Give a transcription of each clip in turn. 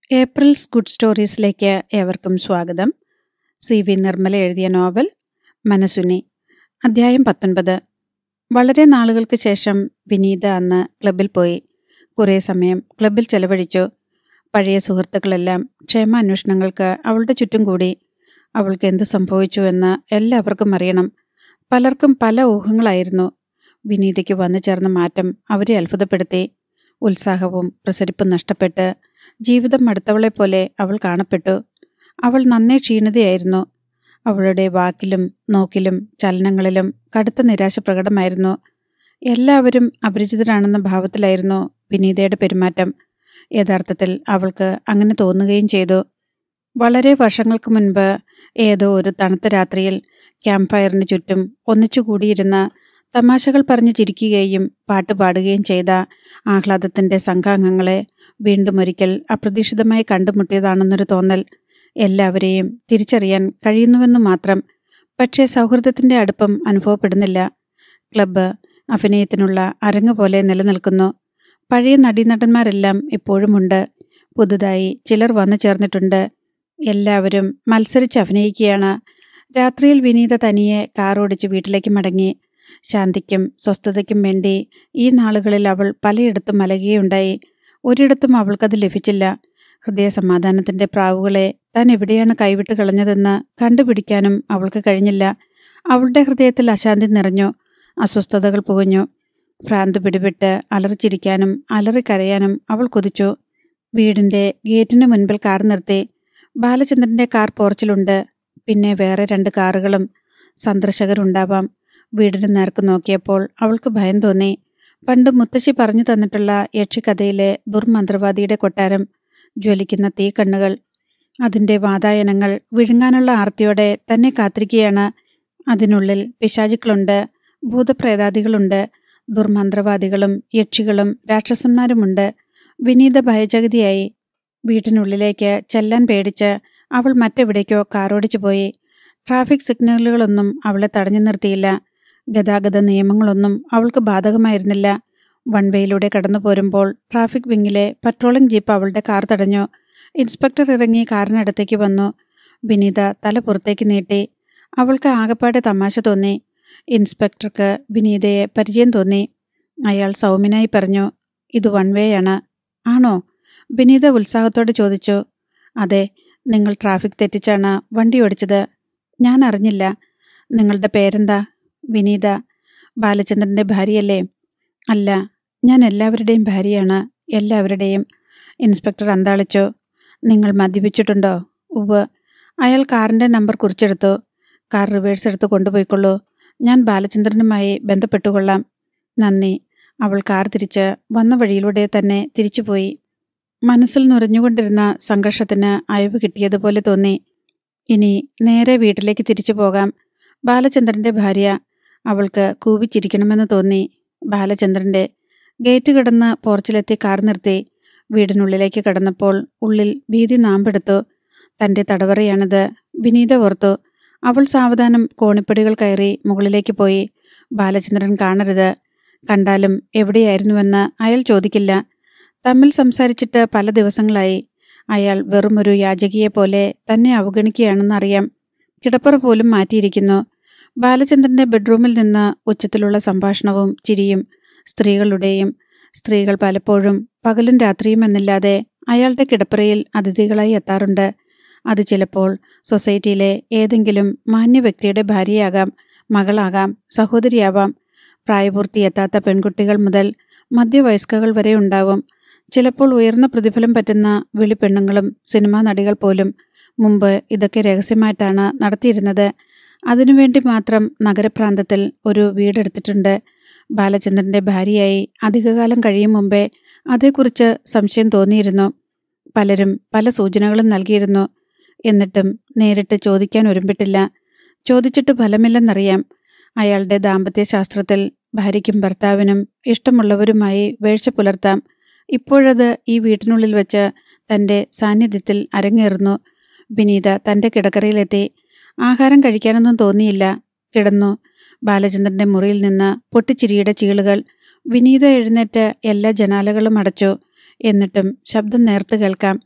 April's good സ്റ്റോറീസിലേക്ക് ഏവർക്കും സ്വാഗതം C V Nirmala എഴുതിയ നോവൽ മനസുനി അദ്ധ്യായം പത്തൊൻപത് വളരെ നാളുകൾക്ക് ശേഷം വിനീത അന്ന് ക്ലബിൽ പോയി കുറേ സമയം ക്ലബിൽ ചെലവഴിച്ചു പഴയ സുഹൃത്തുക്കളെല്ലാം ക്ഷേമാന്വേഷണങ്ങൾക്ക് അവളുടെ ചുറ്റും കൂടി അവൾക്ക് എന്ത് സംഭവിച്ചു എന്ന് എല്ലാവർക്കും അറിയണം പലർക്കും പല ഊഹങ്ങളായിരുന്നു വിനീതയ്ക്ക് വന്നു ചേർന്ന മാറ്റം അവരെ അത്ഭുതപ്പെടുത്തി ഉത്സാഹവും പ്രസരിപ്പും നഷ്ടപ്പെട്ട് ജീവിതം മടുത്തവളെ പോലെ അവൾ കാണപ്പെട്ടു അവൾ നന്നേ ക്ഷീണിതയായിരുന്നു അവളുടെ വാക്കിലും നോക്കിലും ചലനങ്ങളിലും കടുത്ത നിരാശ പ്രകടമായിരുന്നു എല്ലാവരും അപരിചിതരാണെന്ന ഭാവത്തിലായിരുന്നു വിനീതയുടെ പെരുമാറ്റം യഥാർത്ഥത്തിൽ അവൾക്ക് അങ്ങനെ തോന്നുകയും ചെയ്തു വളരെ വർഷങ്ങൾക്ക് മുൻപ് ഏതോ ഒരു തണുത്ത രാത്രിയിൽ ക്യാമ്പ് ഫയറിന് ചുറ്റും ഒന്നിച്ചു കൂടിയിരുന്ന തമാശകൾ പറഞ്ഞു ചിരിക്കുകയും പാട്ട് പാടുകയും ചെയ്ത ആഹ്ലാദത്തിന്റെ സംഘാംഗങ്ങളെ വീണ്ടും ഒരിക്കൽ അപ്രതീക്ഷിതമായി കണ്ടുമുട്ടിയതാണെന്നൊരു തോന്നൽ എല്ലാവരെയും തിരിച്ചറിയാൻ കഴിയുന്നുവെന്ന് മാത്രം പക്ഷേ സൗഹൃദത്തിന്റെ അടുപ്പം അനുഭവപ്പെടുന്നില്ല ക്ലബ്ബ് അഭിനയത്തിനുള്ള അരങ്ങ് പോലെ നിലനിൽക്കുന്നു പഴയ നടീനടന്മാരെല്ലാം ഇപ്പോഴുമുണ്ട് പുതുതായി ചിലർ വന്നു ചേർന്നിട്ടുണ്ട് എല്ലാവരും മത്സരിച്ച് അഭിനയിക്കുകയാണ് രാത്രിയിൽ വിനീത തനിയെ കാർ ഓടിച്ച് വീട്ടിലേക്ക് മടങ്ങി ശാന്തിക്കും സ്വസ്ഥതയ്ക്കും വേണ്ടി ഈ നാളുകളിൽ അവൾ പലയിടത്തും മലകുകയുണ്ടായി ഒരിടത്തും അവൾക്കത് ലഭിച്ചില്ല ഹൃദയസമാധാനത്തിന്റെ പ്രാവുകളെ താൻ എവിടെയാണ് കൈവിട്ട് കളഞ്ഞതെന്ന് കണ്ടുപിടിക്കാനും അവൾക്ക് കഴിഞ്ഞില്ല അവളുടെ ഹൃദയത്തിൽ അശാന്തി നിറഞ്ഞു അസ്വസ്ഥതകൾ പുകഞ്ഞു ഭ്രാന്ത് പിടിപെട്ട് അലറിച്ചിരിക്കാനും അലറിക്കരയാനും അവൾ കൊതിച്ചു വീടിന്റെ ഗേറ്റിന് മുൻപിൽ കാർ നിർത്തി ബാലചന്ദ്രന്റെ കാർ പോർച്ചിലുണ്ട് പിന്നെ വേറെ രണ്ട് കാറുകളും സന്ദർശകരുണ്ടാവാം വീടിന് നേർക്ക് നോക്കിയപ്പോൾ അവൾക്ക് ഭയം തോന്നി പണ്ട് മുത്തശ്ശി പറഞ്ഞു തന്നിട്ടുള്ള യക്ഷിക്കഥയിലെ ദുർമന്ത്രവാദിയുടെ കൊട്ടാരം ജ്വലിക്കുന്ന തീക്കണ്ണുകൾ അതിന്റെ വാതായനങ്ങൾ വിഴുങ്ങാനുള്ള ആർത്തിയോടെ തന്നെ കാത്തിരിക്കുകയാണ് അതിനുള്ളിൽ പിശാചുക്കളുണ്ട് ഭൂതപ്രേതാദികളുണ്ട് ദുർമന്ത്രവാദികളും യക്ഷികളും രാക്ഷസന്മാരുമുണ്ട് വിനീത ഭയചകിതിയായി വീട്ടിനുള്ളിലേക്ക് ചെല്ലാൻ പേടിച്ച് അവൾ മറ്റെവിടേക്കോ കാറോടിച്ചു പോയി ട്രാഫിക് സിഗ്നലുകളൊന്നും അവളെ തടഞ്ഞു നിർത്തിയില്ല ഗതാഗത നിയമങ്ങളൊന്നും അവൾക്ക് ബാധകമായിരുന്നില്ല വൺവേയിലൂടെ കടന്നു പോരുമ്പോൾ ട്രാഫിക് വിങ്ങിലെ പട്രോളിംഗ് ജീപ്പ് അവളുടെ കാർ തടഞ്ഞു ഇൻസ്പെക്ടർ ഇറങ്ങി കാറിനടുത്തേക്ക് വന്നു വിനീത തല പുറത്തേക്ക് നീട്ടി അവൾക്ക് ആകപ്പാടെ തമാശ തോന്നി ഇൻസ്പെക്ടർക്ക് വിനീതയെ പരിചയം തോന്നി അയാൾ സൗമ്യനായി പറഞ്ഞു ഇത് വൺ വേ ആണ് ആണോ വിനീത ഉത്സാഹത്തോടെ ചോദിച്ചു അതെ നിങ്ങൾ ട്രാഫിക് തെറ്റിച്ചാണ് വണ്ടി ഓടിച്ചത് ഞാൻ അറിഞ്ഞില്ല നിങ്ങളുടെ പേരെന്താ വിനീത ബാലചന്ദ്രന്റെ ഭാര്യയല്ലേ അല്ല ഞാൻ എല്ലാവരുടെയും ഭാര്യയാണ് എല്ലാവരുടെയും ഇൻസ്പെക്ടർ അന്താളിച്ചു നിങ്ങൾ മദ്യപിച്ചിട്ടുണ്ടോ ഉവ് അയാൾ കാറിന്റെ നമ്പർ കുറിച്ചെടുത്തു കാർ റിവേഴ്സ് എടുത്ത് കൊണ്ടുപോയിക്കൊള്ളൂ ഞാൻ ബാലചന്ദ്രനുമായി ബന്ധപ്പെട്ടുകൊള്ളാം നന്ദി അവൾ കാർ തിരിച്ച് വന്ന വഴിയിലൂടെ തന്നെ തിരിച്ചുപോയി മനസ്സിൽ നിറഞ്ഞുകൊണ്ടിരുന്ന സംഘർഷത്തിന് അയവ് കിട്ടിയതുപോലെ തോന്നി ഇനി നേരെ വീട്ടിലേക്ക് തിരിച്ചു പോകാം ബാലചന്ദ്രന്റെ ഭാര്യ അവൾക്ക് കൂവിച്ചിരിക്കണമെന്ന് തോന്നി ബാലചന്ദ്രന്റെ ഗേറ്റ് കടന്ന് പോർച്ചിലെത്തി കാർ നിർത്തി വീടിനുള്ളിലേക്ക് കടന്നപ്പോൾ ഉള്ളിൽ ഭീതി നാമ്പെടുത്തു തന്റെ തടവറയാണിത് വിനീത ഓർത്തു അവൾ സാവധാനം കോണിപ്പടികൾ കയറി മുകളിലേക്ക് പോയി ബാലചന്ദ്രൻ കാണരുത് കണ്ടാലും എവിടെയായിരുന്നുവെന്ന് അയാൾ ചോദിക്കില്ല തമ്മിൽ സംസാരിച്ചിട്ട് പല ദിവസങ്ങളായി അയാൾ വെറുമൊരു യാചകിയെ പോലെ തന്നെ അവഗണിക്കുകയാണെന്നറിയാം കിടപ്പറ പോലും മാറ്റിയിരിക്കുന്നു ബാലചന്ദ്രന്റെ ബെഡ്റൂമിൽ നിന്ന് ഉച്ചത്തിലുള്ള സംഭാഷണവും ചിരിയും സ്ത്രീകളുടെയും സ്ത്രീകൾ പലപ്പോഴും പകലും രാത്രിയും എന്നില്ലാതെ അയാളുടെ കിടപ്പറയിൽ അതിഥികളായി എത്താറുണ്ട് അത് ചിലപ്പോൾ സൊസൈറ്റിയിലെ ഏതെങ്കിലും മാന്യ വ്യക്തിയുടെ ഭാര്യയാകാം മകളാകാം സഹോദരിയാവാം പ്രായപൂർത്തിയെത്താത്ത പെൺകുട്ടികൾ മുതൽ മധ്യവയസ്കകൾ വരെ ഉണ്ടാവും ചിലപ്പോൾ ഉയർന്ന പ്രതിഫലം പറ്റുന്ന വെളിപ്പെണ്ണുങ്ങളും സിനിമാ നടികൾ പോലും മുമ്പ് ഇതൊക്കെ രഹസ്യമായിട്ടാണ് നടത്തിയിരുന്നത് അതിനുവേണ്ടി മാത്രം നഗരപ്രാന്തത്തിൽ ഒരു വീടെടുത്തിട്ടുണ്ട് ബാലചന്ദ്രന്റെ ഭാര്യയായി അധികകാലം കഴിയും മുമ്പേ അതേക്കുറിച്ച് സംശയം തോന്നിയിരുന്നു പലരും പല സൂചനകളും നൽകിയിരുന്നു എന്നിട്ടും നേരിട്ട് ചോദിക്കാൻ ഒരുമ്പിട്ടില്ല ചോദിച്ചിട്ട് ഫലമില്ലെന്നറിയാം അയാളുടെ ദാമ്പത്യശാസ്ത്രത്തിൽ ഭാര്യയ്ക്കും ഭർത്താവിനും ഇഷ്ടമുള്ളവരുമായി വീഴ്ച പുലർത്താം ഇപ്പോഴത് ഈ വീട്ടിനുള്ളിൽ വെച്ച് തന്റെ സാന്നിധ്യത്തിൽ അരങ്ങേറുന്നു വിനീത തന്റെ കിടക്കറയിലെത്തി ആഹാരം കഴിക്കാനൊന്നും തോന്നിയില്ല കിടന്നു ബാലചന്ദ്രന്റെ മുറിയിൽ നിന്ന് പൊട്ടിച്ചിരിയുടെ ചീളുകൾ വിനീത എഴുന്നേറ്റ് എല്ലാ ജനാലകളും അടച്ചു എന്നിട്ടും ശബ്ദം നേർത്ത് കേൾക്കാം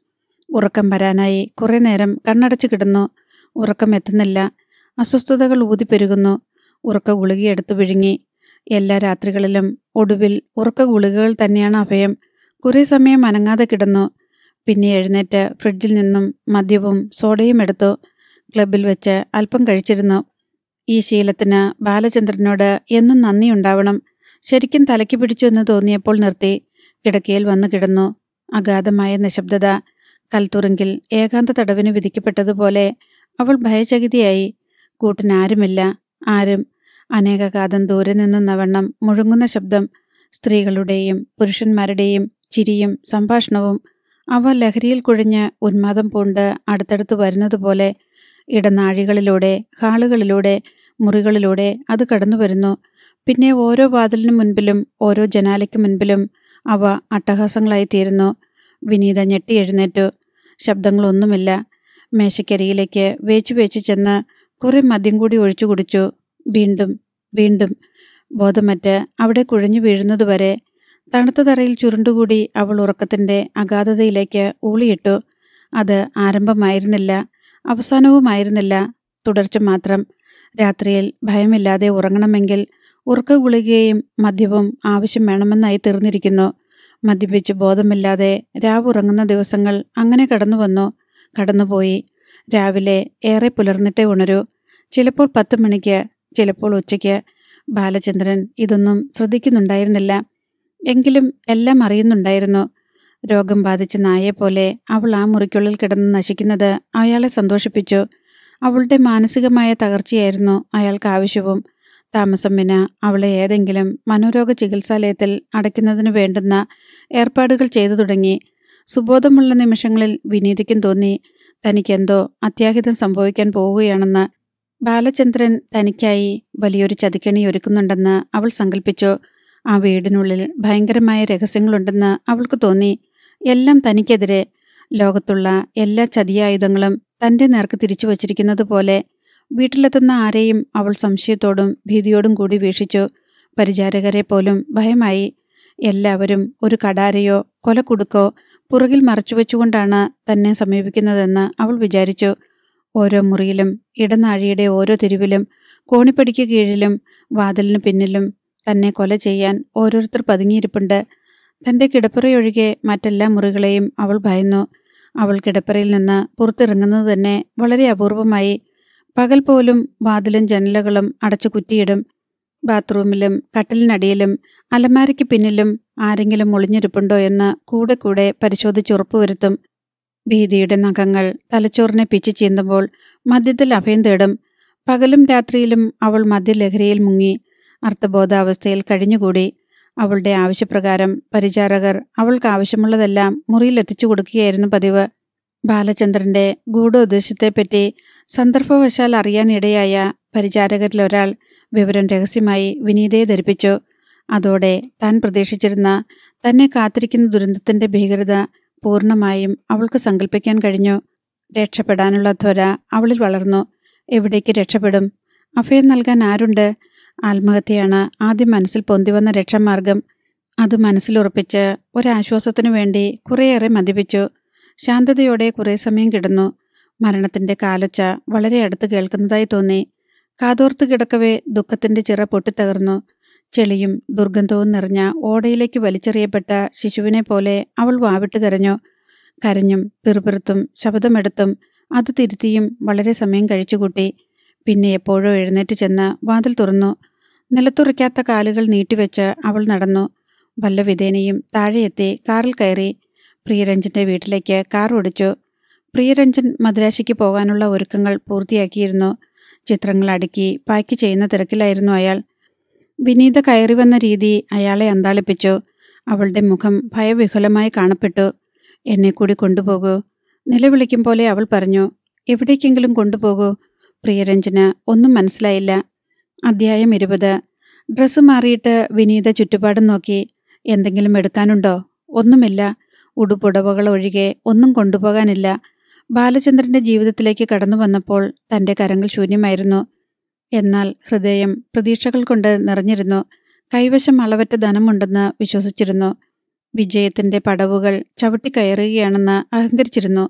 ഉറക്കം വരാനായി കുറേ നേരം കണ്ണടച്ച് കിടന്നു ഉറക്കം എത്തുന്നില്ല അസ്വസ്ഥതകൾ ഊതിപ്പെരുകുന്നു ഉറക്ക ഗുളികയെടുത്ത് വിഴുങ്ങി എല്ലാ രാത്രികളിലും ഒടുവിൽ ഉറക്ക ഗുളികകൾ തന്നെയാണ് അഭയം കുറേ സമയം അനങ്ങാതെ കിടന്നു പിന്നെ എഴുന്നേറ്റ് ഫ്രിഡ്ജിൽ നിന്നും മദ്യവും സോഡയും എടുത്തു ക്ലബിൽ വെച്ച് അല്പം കഴിച്ചിരുന്നു ഈ ശീലത്തിന് ബാലചന്ദ്രനോട് എന്നും നന്ദിയുണ്ടാവണം ശരിക്കും തലയ്ക്ക് പിടിച്ചു എന്ന് തോന്നിയപ്പോൾ നിർത്തി കിടക്കയിൽ വന്നു കിടന്നു അഗാധമായ നിശബ്ദത കൽത്തുറുങ്കിൽ ഏകാന്ത തടവിന് വിധിക്കപ്പെട്ടതുപോലെ അവൾ ഭയചകിതയായി കൂട്ടിനാരുമില്ല ആരും അനേകകാതം ദൂരെ നിന്നെന്ന വണ്ണം മുഴങ്ങുന്ന ശബ്ദം സ്ത്രീകളുടെയും പുരുഷന്മാരുടെയും ചിരിയും സംഭാഷണവും അവ ലഹരിയിൽ കുഴിഞ്ഞ് ഉന്മാദം പൂണ്ട് അടുത്തടുത്ത് വരുന്നതുപോലെ ഇടനാഴികളിലൂടെ ഹാളുകളിലൂടെ മുറികളിലൂടെ അത് കടന്നു വരുന്നു പിന്നെ ഓരോ വാതിലിനു മുൻപിലും ഓരോ ജനാലയ്ക്ക് മുൻപിലും അവ അട്ടഹാസങ്ങളായി തീരുന്നു വിനീത ഞെട്ടി എഴുന്നേറ്റു ശബ്ദങ്ങളൊന്നുമില്ല മേശക്കരിയിലേക്ക് വേച്ചു വേച്ചു ചെന്ന് കുറെ മദ്യം കൂടി ഒഴിച്ചു കുടിച്ചു വീണ്ടും വീണ്ടും ബോധമറ്റ് അവിടെ കുഴഞ്ഞു വീഴുന്നതുവരെ തണുത്ത തറയിൽ ചുരുണ്ടുകൂടി അവൾ ഉറക്കത്തിന്റെ അഗാധതയിലേക്ക് ഊളിയിട്ടു അത് ആരംഭമായിരുന്നില്ല അവസാനവുമായിരുന്നില്ല തുടർച്ച മാത്രം രാത്രിയിൽ ഭയമില്ലാതെ ഉറങ്ങണമെങ്കിൽ ഉറക്ക ഗുളികയും മദ്യവും ആവശ്യം വേണമെന്നായി തീർന്നിരിക്കുന്നു മദ്യപിച്ച് ബോധമില്ലാതെ രാവുറങ്ങുന്ന ദിവസങ്ങൾ അങ്ങനെ കടന്നു വന്നു കടന്നുപോയി രാവിലെ ഏറെ പുലർന്നിട്ടേ ഉണരൂ ചിലപ്പോൾ പത്ത് മണിക്ക് ചിലപ്പോൾ ഉച്ചയ്ക്ക് ബാലചന്ദ്രൻ ഇതൊന്നും ശ്രദ്ധിക്കുന്നുണ്ടായിരുന്നില്ല എങ്കിലും എല്ലാം അറിയുന്നുണ്ടായിരുന്നു രോഗം ബാധിച്ച നായെപ്പോലെ അവൾ ആ മുറിക്കുള്ളിൽ കിടന്ന് നശിക്കുന്നത് അയാളെ സന്തോഷിപ്പിച്ചു അവളുടെ മാനസികമായ തകർച്ചയായിരുന്നു അയാൾക്ക് ആവശ്യവും താമസം വിന അവളെ ഏതെങ്കിലും മനോരോഗ ചികിത്സാലയത്തിൽ അടയ്ക്കുന്നതിന് വേണ്ടുന്ന ഏർപ്പാടുകൾ ചെയ്തു തുടങ്ങി സുബോധമുള്ള നിമിഷങ്ങളിൽ വിനീതിക്കും തോന്നി തനിക്കെന്തോ അത്യാഹിതം സംഭവിക്കാൻ പോവുകയാണെന്ന് ബാലചന്ദ്രൻ തനിക്കായി വലിയൊരു ചതിക്കണി ഒരുക്കുന്നുണ്ടെന്ന് അവൾ സങ്കല്പിച്ചു ആ വീടിനുള്ളിൽ ഭയങ്കരമായ രഹസ്യങ്ങളുണ്ടെന്ന് അവൾക്ക് തോന്നി എല്ലാം തനിക്കെതിരെ ലോകത്തുള്ള എല്ലാ ചതിയായുധങ്ങളും തന്റെ നേർക്ക് തിരിച്ചു വച്ചിരിക്കുന്നത് പോലെ വീട്ടിലെത്തുന്ന ആരെയും അവൾ സംശയത്തോടും ഭീതിയോടും കൂടി വീക്ഷിച്ചു പരിചാരകരെ പോലും ഭയമായി എല്ലാവരും ഒരു കടാരയോ കൊലക്കുടുക്കോ പുറകിൽ മറച്ചുവെച്ചുകൊണ്ടാണ് തന്നെ സമീപിക്കുന്നതെന്ന് അവൾ വിചാരിച്ചു ഓരോ മുറിയിലും ഇടനാഴിയുടെ ഓരോ തെരുവിലും കോണിപ്പടിക്ക് കീഴിലും വാതിലിന് പിന്നിലും തന്നെ കൊല ചെയ്യാൻ ഓരോരുത്തർ പതുങ്ങിയിരിപ്പുണ്ട് തന്റെ കിടപ്പറയൊഴികെ മറ്റെല്ലാ മുറികളെയും അവൾ ഭയന്നു അവൾ കിടപ്പറയിൽ നിന്ന് പുറത്തിറങ്ങുന്നത് തന്നെ വളരെ അപൂർവമായി പകൽ പോലും വാതിലും ജനലുകളും അടച്ചു കുറ്റിയിടും ബാത്റൂമിലും കട്ടിലിനടിയിലും അലമാരയ്ക്ക് പിന്നിലും ആരെങ്കിലും ഒളിഞ്ഞിരിപ്പുണ്ടോ എന്ന് കൂടെ കൂടെ പരിശോധിച്ചുറപ്പുവരുത്തും ഭീതിയുടെ നഖങ്ങൾ തലച്ചോറിനെ പിച്ചു ചീന്തുമ്പോൾ മദ്യത്തിൽ അഭയം തേടും പകലും രാത്രിയിലും അവൾ മദ്യലഹരിയിൽ മുങ്ങി അർത്ഥബോധാവസ്ഥയിൽ കഴിഞ്ഞുകൂടി അവളുടെ ആവശ്യപ്രകാരം പരിചാരകർ അവൾക്ക് ആവശ്യമുള്ളതെല്ലാം മുറിയിൽ എത്തിച്ചു കൊടുക്കുകയായിരുന്നു പതിവ് ബാലചന്ദ്രന്റെ ഗൂഢോദ്ദേശത്തെപ്പറ്റി സന്ദർഭവശാൽ അറിയാനിടയായ പരിചാരകരിലൊരാൾ വിവരം രഹസ്യമായി വിനീതയെ ധരിപ്പിച്ചു അതോടെ താൻ പ്രതീക്ഷിച്ചിരുന്ന തന്നെ കാത്തിരിക്കുന്ന ദുരന്തത്തിന്റെ ഭീകരത പൂർണ്ണമായും അവൾക്ക് സങ്കല്പിക്കാൻ കഴിഞ്ഞു രക്ഷപ്പെടാനുള്ള ത്വര അവളിൽ വളർന്നു എവിടേക്ക് രക്ഷപ്പെടും അഭയം നൽകാൻ ആരുണ്ട് ആത്മഹത്യയാണ് ആദ്യം മനസ്സിൽ പൊന്തിവന്ന രക്ഷാമാർഗം അത് മനസ്സിലുറപ്പിച്ച് ഒരാശ്വാസത്തിനു വേണ്ടി കുറേയേറെ മദ്യപിച്ചു ശാന്തതയോടെ കുറേ സമയം കിടന്നു മരണത്തിന്റെ കാലൊച്ച വളരെ അടുത്ത് കേൾക്കുന്നതായി തോന്നി കാതോർത്ത് കിടക്കവേ ദുഃഖത്തിന്റെ ചിറ പൊട്ടിത്തകർന്നു ചെളിയും ദുർഗന്ധവും നിറഞ്ഞ ഓടയിലേക്ക് വലിച്ചെറിയപ്പെട്ട ശിശുവിനെ പോലെ അവൾ വാവിട്ട് കരഞ്ഞു കരഞ്ഞും പിറുപിറുത്തും ശബ്ദമെടുത്തും അത് തിരുത്തിയും വളരെ സമയം കഴിച്ചുകൂട്ടി പിന്നെ എപ്പോഴോ എഴുന്നേറ്റ് ചെന്ന് വാതിൽ തുറന്നു നിലത്തുറയ്ക്കാത്ത കാലുകൾ നീട്ടിവെച്ച് അവൾ നടന്നു വല്ല വിധേനയും താഴെയെത്തി കാറിൽ കയറി പ്രിയരഞ്ജന്റെ വീട്ടിലേക്ക് കാർ ഓടിച്ചു പ്രിയരഞ്ജൻ മദ്രാശിക്ക് പോകാനുള്ള ഒരുക്കങ്ങൾ പൂർത്തിയാക്കിയിരുന്നു ചിത്രങ്ങൾ അടുക്കി പാക്ക് ചെയ്യുന്ന തിരക്കിലായിരുന്നു അയാൾ വിനീത കയറി വന്ന രീതി അയാളെ അന്താളിപ്പിച്ചു അവളുടെ മുഖം ഭയവിഹുലമായി കാണപ്പെട്ടു എന്നെ കൂടി കൊണ്ടുപോകൂ നിലവിളിക്കും പോലെ അവൾ പറഞ്ഞു എവിടേക്കെങ്കിലും കൊണ്ടുപോകൂ പ്രിയരഞ്ജന് ഒന്നും മനസ്സിലായില്ല അധ്യായം ഇരുപത് ഡ്രസ്സ് മാറിയിട്ട് വിനീത ചുറ്റുപാടും നോക്കി എന്തെങ്കിലും എടുക്കാനുണ്ടോ ഒന്നുമില്ല ഉടുപ്പുടവകൾ ഒഴികെ ഒന്നും കൊണ്ടുപോകാനില്ല ബാലചന്ദ്രന്റെ ജീവിതത്തിലേക്ക് കടന്നു വന്നപ്പോൾ തന്റെ കരങ്ങൾ ശൂന്യമായിരുന്നു എന്നാൽ ഹൃദയം പ്രതീക്ഷകൾ കൊണ്ട് നിറഞ്ഞിരുന്നു കൈവശം അളവറ്റ ധനമുണ്ടെന്ന് വിശ്വസിച്ചിരുന്നു വിജയത്തിന്റെ പടവുകൾ ചവിട്ടിക്കയറുകയാണെന്ന് അഹങ്കരിച്ചിരുന്നു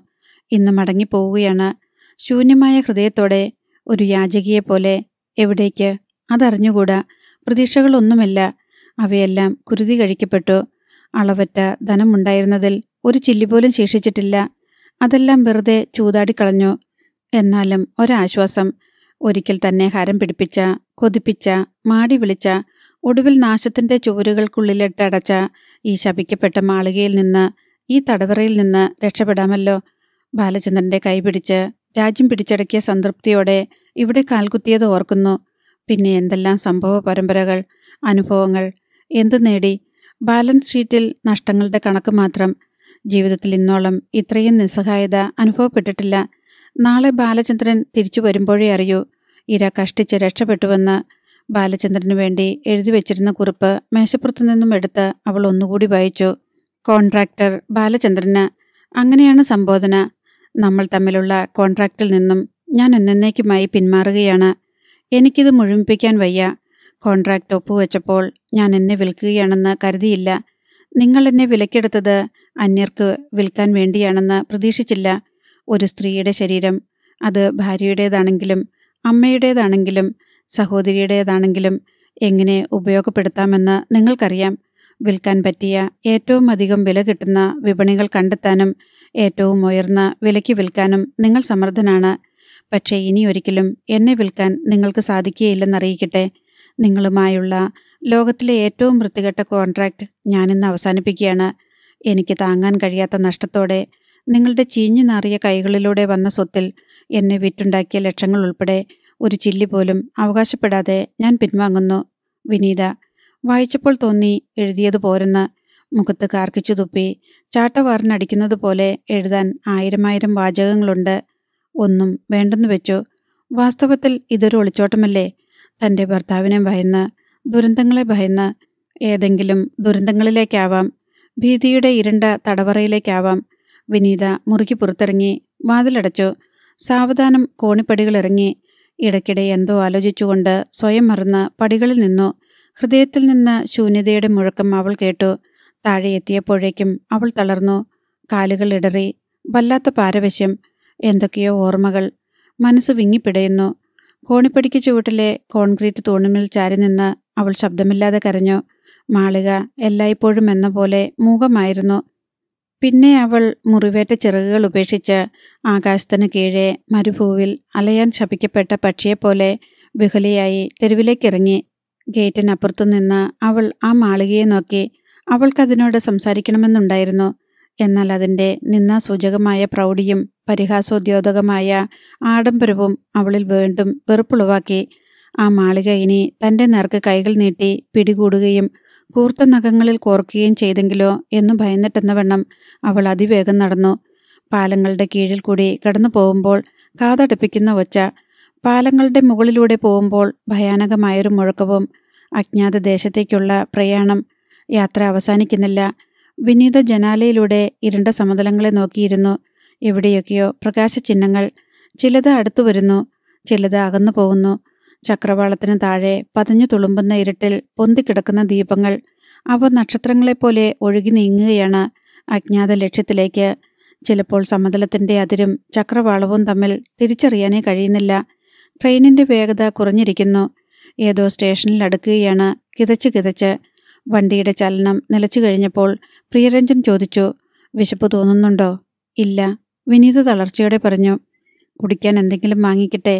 ഇന്ന് മടങ്ങിപ്പോവുകയാണ് ശൂന്യമായ ഹൃദയത്തോടെ ഒരു യാചകിയെപ്പോലെ എവിടേക്ക് അതറിഞ്ഞുകൂടാ പ്രതീക്ഷകളൊന്നുമില്ല അവയെല്ലാം കുരുതി കഴിക്കപ്പെട്ടു അളവറ്റ ധനമുണ്ടായിരുന്നതിൽ ഒരു ചില്ലി പോലും ശേഷിച്ചിട്ടില്ല അതെല്ലാം വെറുതെ ചൂതാടിക്കളഞ്ഞു എന്നാലും ഒരാശ്വാസം ഒരിക്കൽ തന്നെ ഹരം പിടിപ്പിച്ച കൊതിപ്പിച്ച മാടി വിളിച്ച ഒടുവിൽ നാശത്തിന്റെ ചുവരുകൾക്കുള്ളിലിട്ടടച്ച ഈ ശപിക്കപ്പെട്ട മാളികയിൽ നിന്ന് ഈ തടവറയിൽ നിന്ന് രക്ഷപ്പെടാമല്ലോ ബാലചന്ദ്രന്റെ കൈപിടിച്ച് രാജ്യം പിടിച്ചടക്കിയ സംതൃപ്തിയോടെ ഇവിടെ കാൽകുത്തിയത് ഓർക്കുന്നു പിന്നെ എന്തെല്ലാം സംഭവ പരമ്പരകൾ അനുഭവങ്ങൾ എന്തു നേടി ബാലൻസ് ഷീറ്റിൽ നഷ്ടങ്ങളുടെ കണക്ക് മാത്രം ജീവിതത്തിൽ ഇന്നോളം ഇത്രയും നിസ്സഹായത അനുഭവപ്പെട്ടിട്ടില്ല നാളെ ബാലചന്ദ്രൻ തിരിച്ചു വരുമ്പോഴേ അറിയൂ ഇര കഷ്ടിച്ച് രക്ഷപ്പെട്ടുവെന്ന് ബാലചന്ദ്രനു വേണ്ടി എഴുതി വെച്ചിരുന്ന കുറിപ്പ് മേശപ്പുറത്തു നിന്നും എടുത്ത് അവൾ ഒന്നുകൂടി വായിച്ചു കോൺട്രാക്ടർ ബാലചന്ദ്രന് അങ്ങനെയാണ് സംബോധന നമ്മൾ തമ്മിലുള്ള കോൺട്രാക്റ്റിൽ നിന്നും ഞാൻ എന്നേക്കുമായി പിന്മാറുകയാണ് എനിക്കിത് മുഴുമിപ്പിക്കാൻ വയ്യ കോൺട്രാക്റ്റ് ഒപ്പുവെച്ചപ്പോൾ ഞാൻ എന്നെ വിൽക്കുകയാണെന്ന് കരുതിയില്ല നിങ്ങൾ എന്നെ വിലക്കെടുത്തത് അന്യർക്ക് വിൽക്കാൻ വേണ്ടിയാണെന്ന് പ്രതീക്ഷിച്ചില്ല ഒരു സ്ത്രീയുടെ ശരീരം അത് ഭാര്യയുടേതാണെങ്കിലും അമ്മയുടേതാണെങ്കിലും സഹോദരിയുടേതാണെങ്കിലും എങ്ങനെ ഉപയോഗപ്പെടുത്താമെന്ന് നിങ്ങൾക്കറിയാം വിൽക്കാൻ പറ്റിയ ഏറ്റവും അധികം വില കിട്ടുന്ന വിപണികൾ കണ്ടെത്താനും ഏറ്റവും ഉയർന്ന വിലയ്ക്ക് വിൽക്കാനും നിങ്ങൾ സമർത്ഥനാണ് പക്ഷേ ഇനി ഒരിക്കലും എന്നെ വിൽക്കാൻ നിങ്ങൾക്ക് സാധിക്കുകയില്ലെന്നറിയിക്കട്ടെ നിങ്ങളുമായുള്ള ലോകത്തിലെ ഏറ്റവും വൃത്തികെട്ട കോൺട്രാക്റ്റ് ഞാനിന്ന് അവസാനിപ്പിക്കുകയാണ് എനിക്ക് താങ്ങാൻ കഴിയാത്ത നഷ്ടത്തോടെ നിങ്ങളുടെ ചീഞ്ഞു നാറിയ കൈകളിലൂടെ വന്ന സ്വത്തിൽ എന്നെ വിറ്റുണ്ടാക്കിയ ലക്ഷങ്ങൾ ഉൾപ്പെടെ ഒരു ചില്ലി പോലും അവകാശപ്പെടാതെ ഞാൻ പിൻവാങ്ങുന്നു വിനീത വായിച്ചപ്പോൾ തോന്നി എഴുതിയത് പോരെന്ന് മുഖത്ത് കാർക്കിച്ചു തുപ്പി ചാട്ടവാറിനടിക്കുന്നത് പോലെ എഴുതാൻ ആയിരമായിരം വാചകങ്ങളുണ്ട് ഒന്നും വേണ്ടെന്ന് വെച്ചു വാസ്തവത്തിൽ ഇതൊരു ഒളിച്ചോട്ടമല്ലേ തൻ്റെ ഭർത്താവിനെ ഭയന്ന് ദുരന്തങ്ങളെ ഭയന്ന് ഏതെങ്കിലും ദുരന്തങ്ങളിലേക്കാവാം ഭീതിയുടെ ഇരുണ്ട തടവറയിലേക്കാവാം വിനീത മുറുക്കി പുറത്തിറങ്ങി വാതിലടച്ചു സാവധാനം കോണിപ്പടികളിറങ്ങി ഇടയ്ക്കിടെ എന്തോ ആലോചിച്ചുകൊണ്ട് സ്വയം മറന്ന് പടികളിൽ നിന്നു ഹൃദയത്തിൽ നിന്ന് ശൂന്യതയുടെ മുഴക്കം അവൾ കേട്ടു താഴെ എത്തിയപ്പോഴേക്കും അവൾ തളർന്നു കാലുകൾ ഇടറി വല്ലാത്ത പാരവശ്യം എന്തൊക്കെയോ ഓർമ്മകൾ മനസ്സ് വിങ്ങിപ്പിടയുന്നു കോണിപ്പടിക്ക് ചുവട്ടിലെ കോൺക്രീറ്റ് തൂണുമിൽ ചാരി നിന്ന് അവൾ ശബ്ദമില്ലാതെ കരഞ്ഞു മാളിക എല്ലായ്പ്പോഴും എന്ന പോലെ മൂകമായിരുന്നു പിന്നെ അവൾ മുറിവേറ്റ ചിറകുകൾ ഉപേക്ഷിച്ച് ആകാശത്തിന് കീഴെ മരുഭൂവിൽ അലയാൻ ശപിക്കപ്പെട്ട പക്ഷിയെപ്പോലെ വിഹുലയായി തെരുവിലേക്കിറങ്ങി ഗേറ്റിനപ്പുറത്തു നിന്ന് അവൾ ആ മാളികയെ നോക്കി അവൾക്കതിനോട് സംസാരിക്കണമെന്നുണ്ടായിരുന്നു എന്നാൽ അതിൻ്റെ നിന്നാസൂചകമായ പ്രൗഢിയും പരിഹാസോദ്യോതകമായ ആഡംബരവും അവളിൽ വീണ്ടും വെറുപ്പുളവാക്കി ആ മാളിക ഇനി തൻ്റെ നേർക്ക് കൈകൾ നീട്ടി പിടികൂടുകയും കൂർത്ത നഖങ്ങളിൽ കോർക്കുകയും ചെയ്തെങ്കിലോ എന്ന് ഭയന്നിട്ടെന്ന വണ്ണം അവൾ അതിവേഗം നടന്നു പാലങ്ങളുടെ കീഴിൽ കൂടി കടന്നു പോകുമ്പോൾ കാതടപ്പിക്കുന്ന ഒച്ച പാലങ്ങളുടെ മുകളിലൂടെ പോകുമ്പോൾ ഭയാനകമായൊരു മുഴക്കവും അജ്ഞാത ദേശത്തേക്കുള്ള പ്രയാണം യാത്ര അവസാനിക്കുന്നില്ല വിനീത ജനാലയിലൂടെ ഇരുണ്ട സമതലങ്ങളെ നോക്കിയിരുന്നു എവിടെയൊക്കെയോ പ്രകാശചിഹ്നങ്ങൾ ചിലത് അടുത്തു വരുന്നു ചിലത് അകന്നു പോകുന്നു ചക്രവാളത്തിന് താഴെ പതഞ്ഞു തുളുമ്പുന്ന ഇരുട്ടിൽ പൊന്തിക്കിടക്കുന്ന ദീപങ്ങൾ അവ നക്ഷത്രങ്ങളെപ്പോലെ ഒഴുകി നീങ്ങുകയാണ് അജ്ഞാത ലക്ഷ്യത്തിലേക്ക് ചിലപ്പോൾ സമതലത്തിന്റെ അതിരും ചക്രവാളവും തമ്മിൽ തിരിച്ചറിയാനേ കഴിയുന്നില്ല ട്രെയിനിന്റെ വേഗത കുറഞ്ഞിരിക്കുന്നു ഏതോ സ്റ്റേഷനിൽ അടുക്കുകയാണ് കിതച്ച് കിതച്ച് വണ്ടിയുടെ ചലനം നിലച്ചു കഴിഞ്ഞപ്പോൾ പ്രിയരഞ്ജൻ ചോദിച്ചു വിശപ്പ് തോന്നുന്നുണ്ടോ ഇല്ല വിനീത തളർച്ചയോടെ പറഞ്ഞു കുടിക്കാൻ എന്തെങ്കിലും വാങ്ങിക്കട്ടെ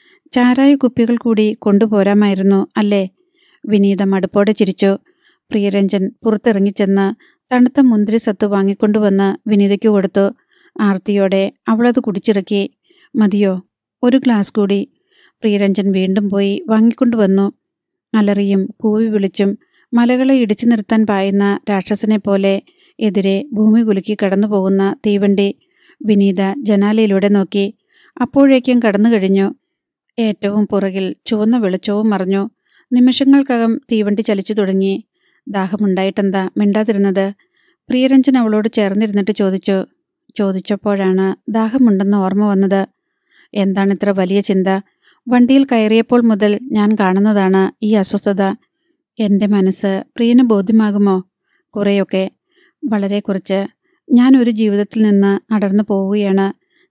ചാരായ കുപ്പികൾ കൂടി കൊണ്ടുപോരാമായിരുന്നു അല്ലേ വിനീത മടുപ്പോടെ ചിരിച്ചു പ്രിയരഞ്ജൻ പുറത്തിറങ്ങിച്ചെന്ന് തണുത്ത മുന്തിരി സത്ത് വാങ്ങിക്കൊണ്ടുവന്ന് വിനീതയ്ക്ക് കൊടുത്തു ആർത്തിയോടെ അവളത് കുടിച്ചിറക്കി മതിയോ ഒരു ഗ്ലാസ് കൂടി പ്രിയരഞ്ജൻ വീണ്ടും പോയി വാങ്ങിക്കൊണ്ടുവന്നു അലറിയും കൂവി വിളിച്ചും മലകളെ ഇടിച്ചു നിർത്താൻ പായുന്ന രാക്ഷസനെ പോലെ എതിരെ ഭൂമി കുലുക്കി കടന്നു പോകുന്ന തീവണ്ടി വിനീത ജനാലയിലൂടെ നോക്കി അപ്പോഴേക്കും കടന്നു കഴിഞ്ഞു ഏറ്റവും പുറകിൽ ചുവന്ന വെളിച്ചവും മറഞ്ഞു നിമിഷങ്ങൾക്കകം തീവണ്ടി ചലിച്ചു തുടങ്ങി ദാഹമുണ്ടായിട്ടെന്താ മിണ്ടാതിരുന്നത് പ്രിയരഞ്ജൻ അവളോട് ചേർന്നിരുന്നിട്ട് ചോദിച്ചു ചോദിച്ചപ്പോഴാണ് ദാഹമുണ്ടെന്ന് ഓർമ്മ വന്നത് എന്താണിത്ര വലിയ ചിന്ത വണ്ടിയിൽ കയറിയപ്പോൾ മുതൽ ഞാൻ കാണുന്നതാണ് ഈ അസ്വസ്ഥത എൻ്റെ മനസ്സ് പ്രിയന് ബോധ്യമാകുമോ കുറേയൊക്കെ വളരെ കുറച്ച് ഞാൻ ഒരു ജീവിതത്തിൽ നിന്ന് അടർന്നു പോവുകയാണ്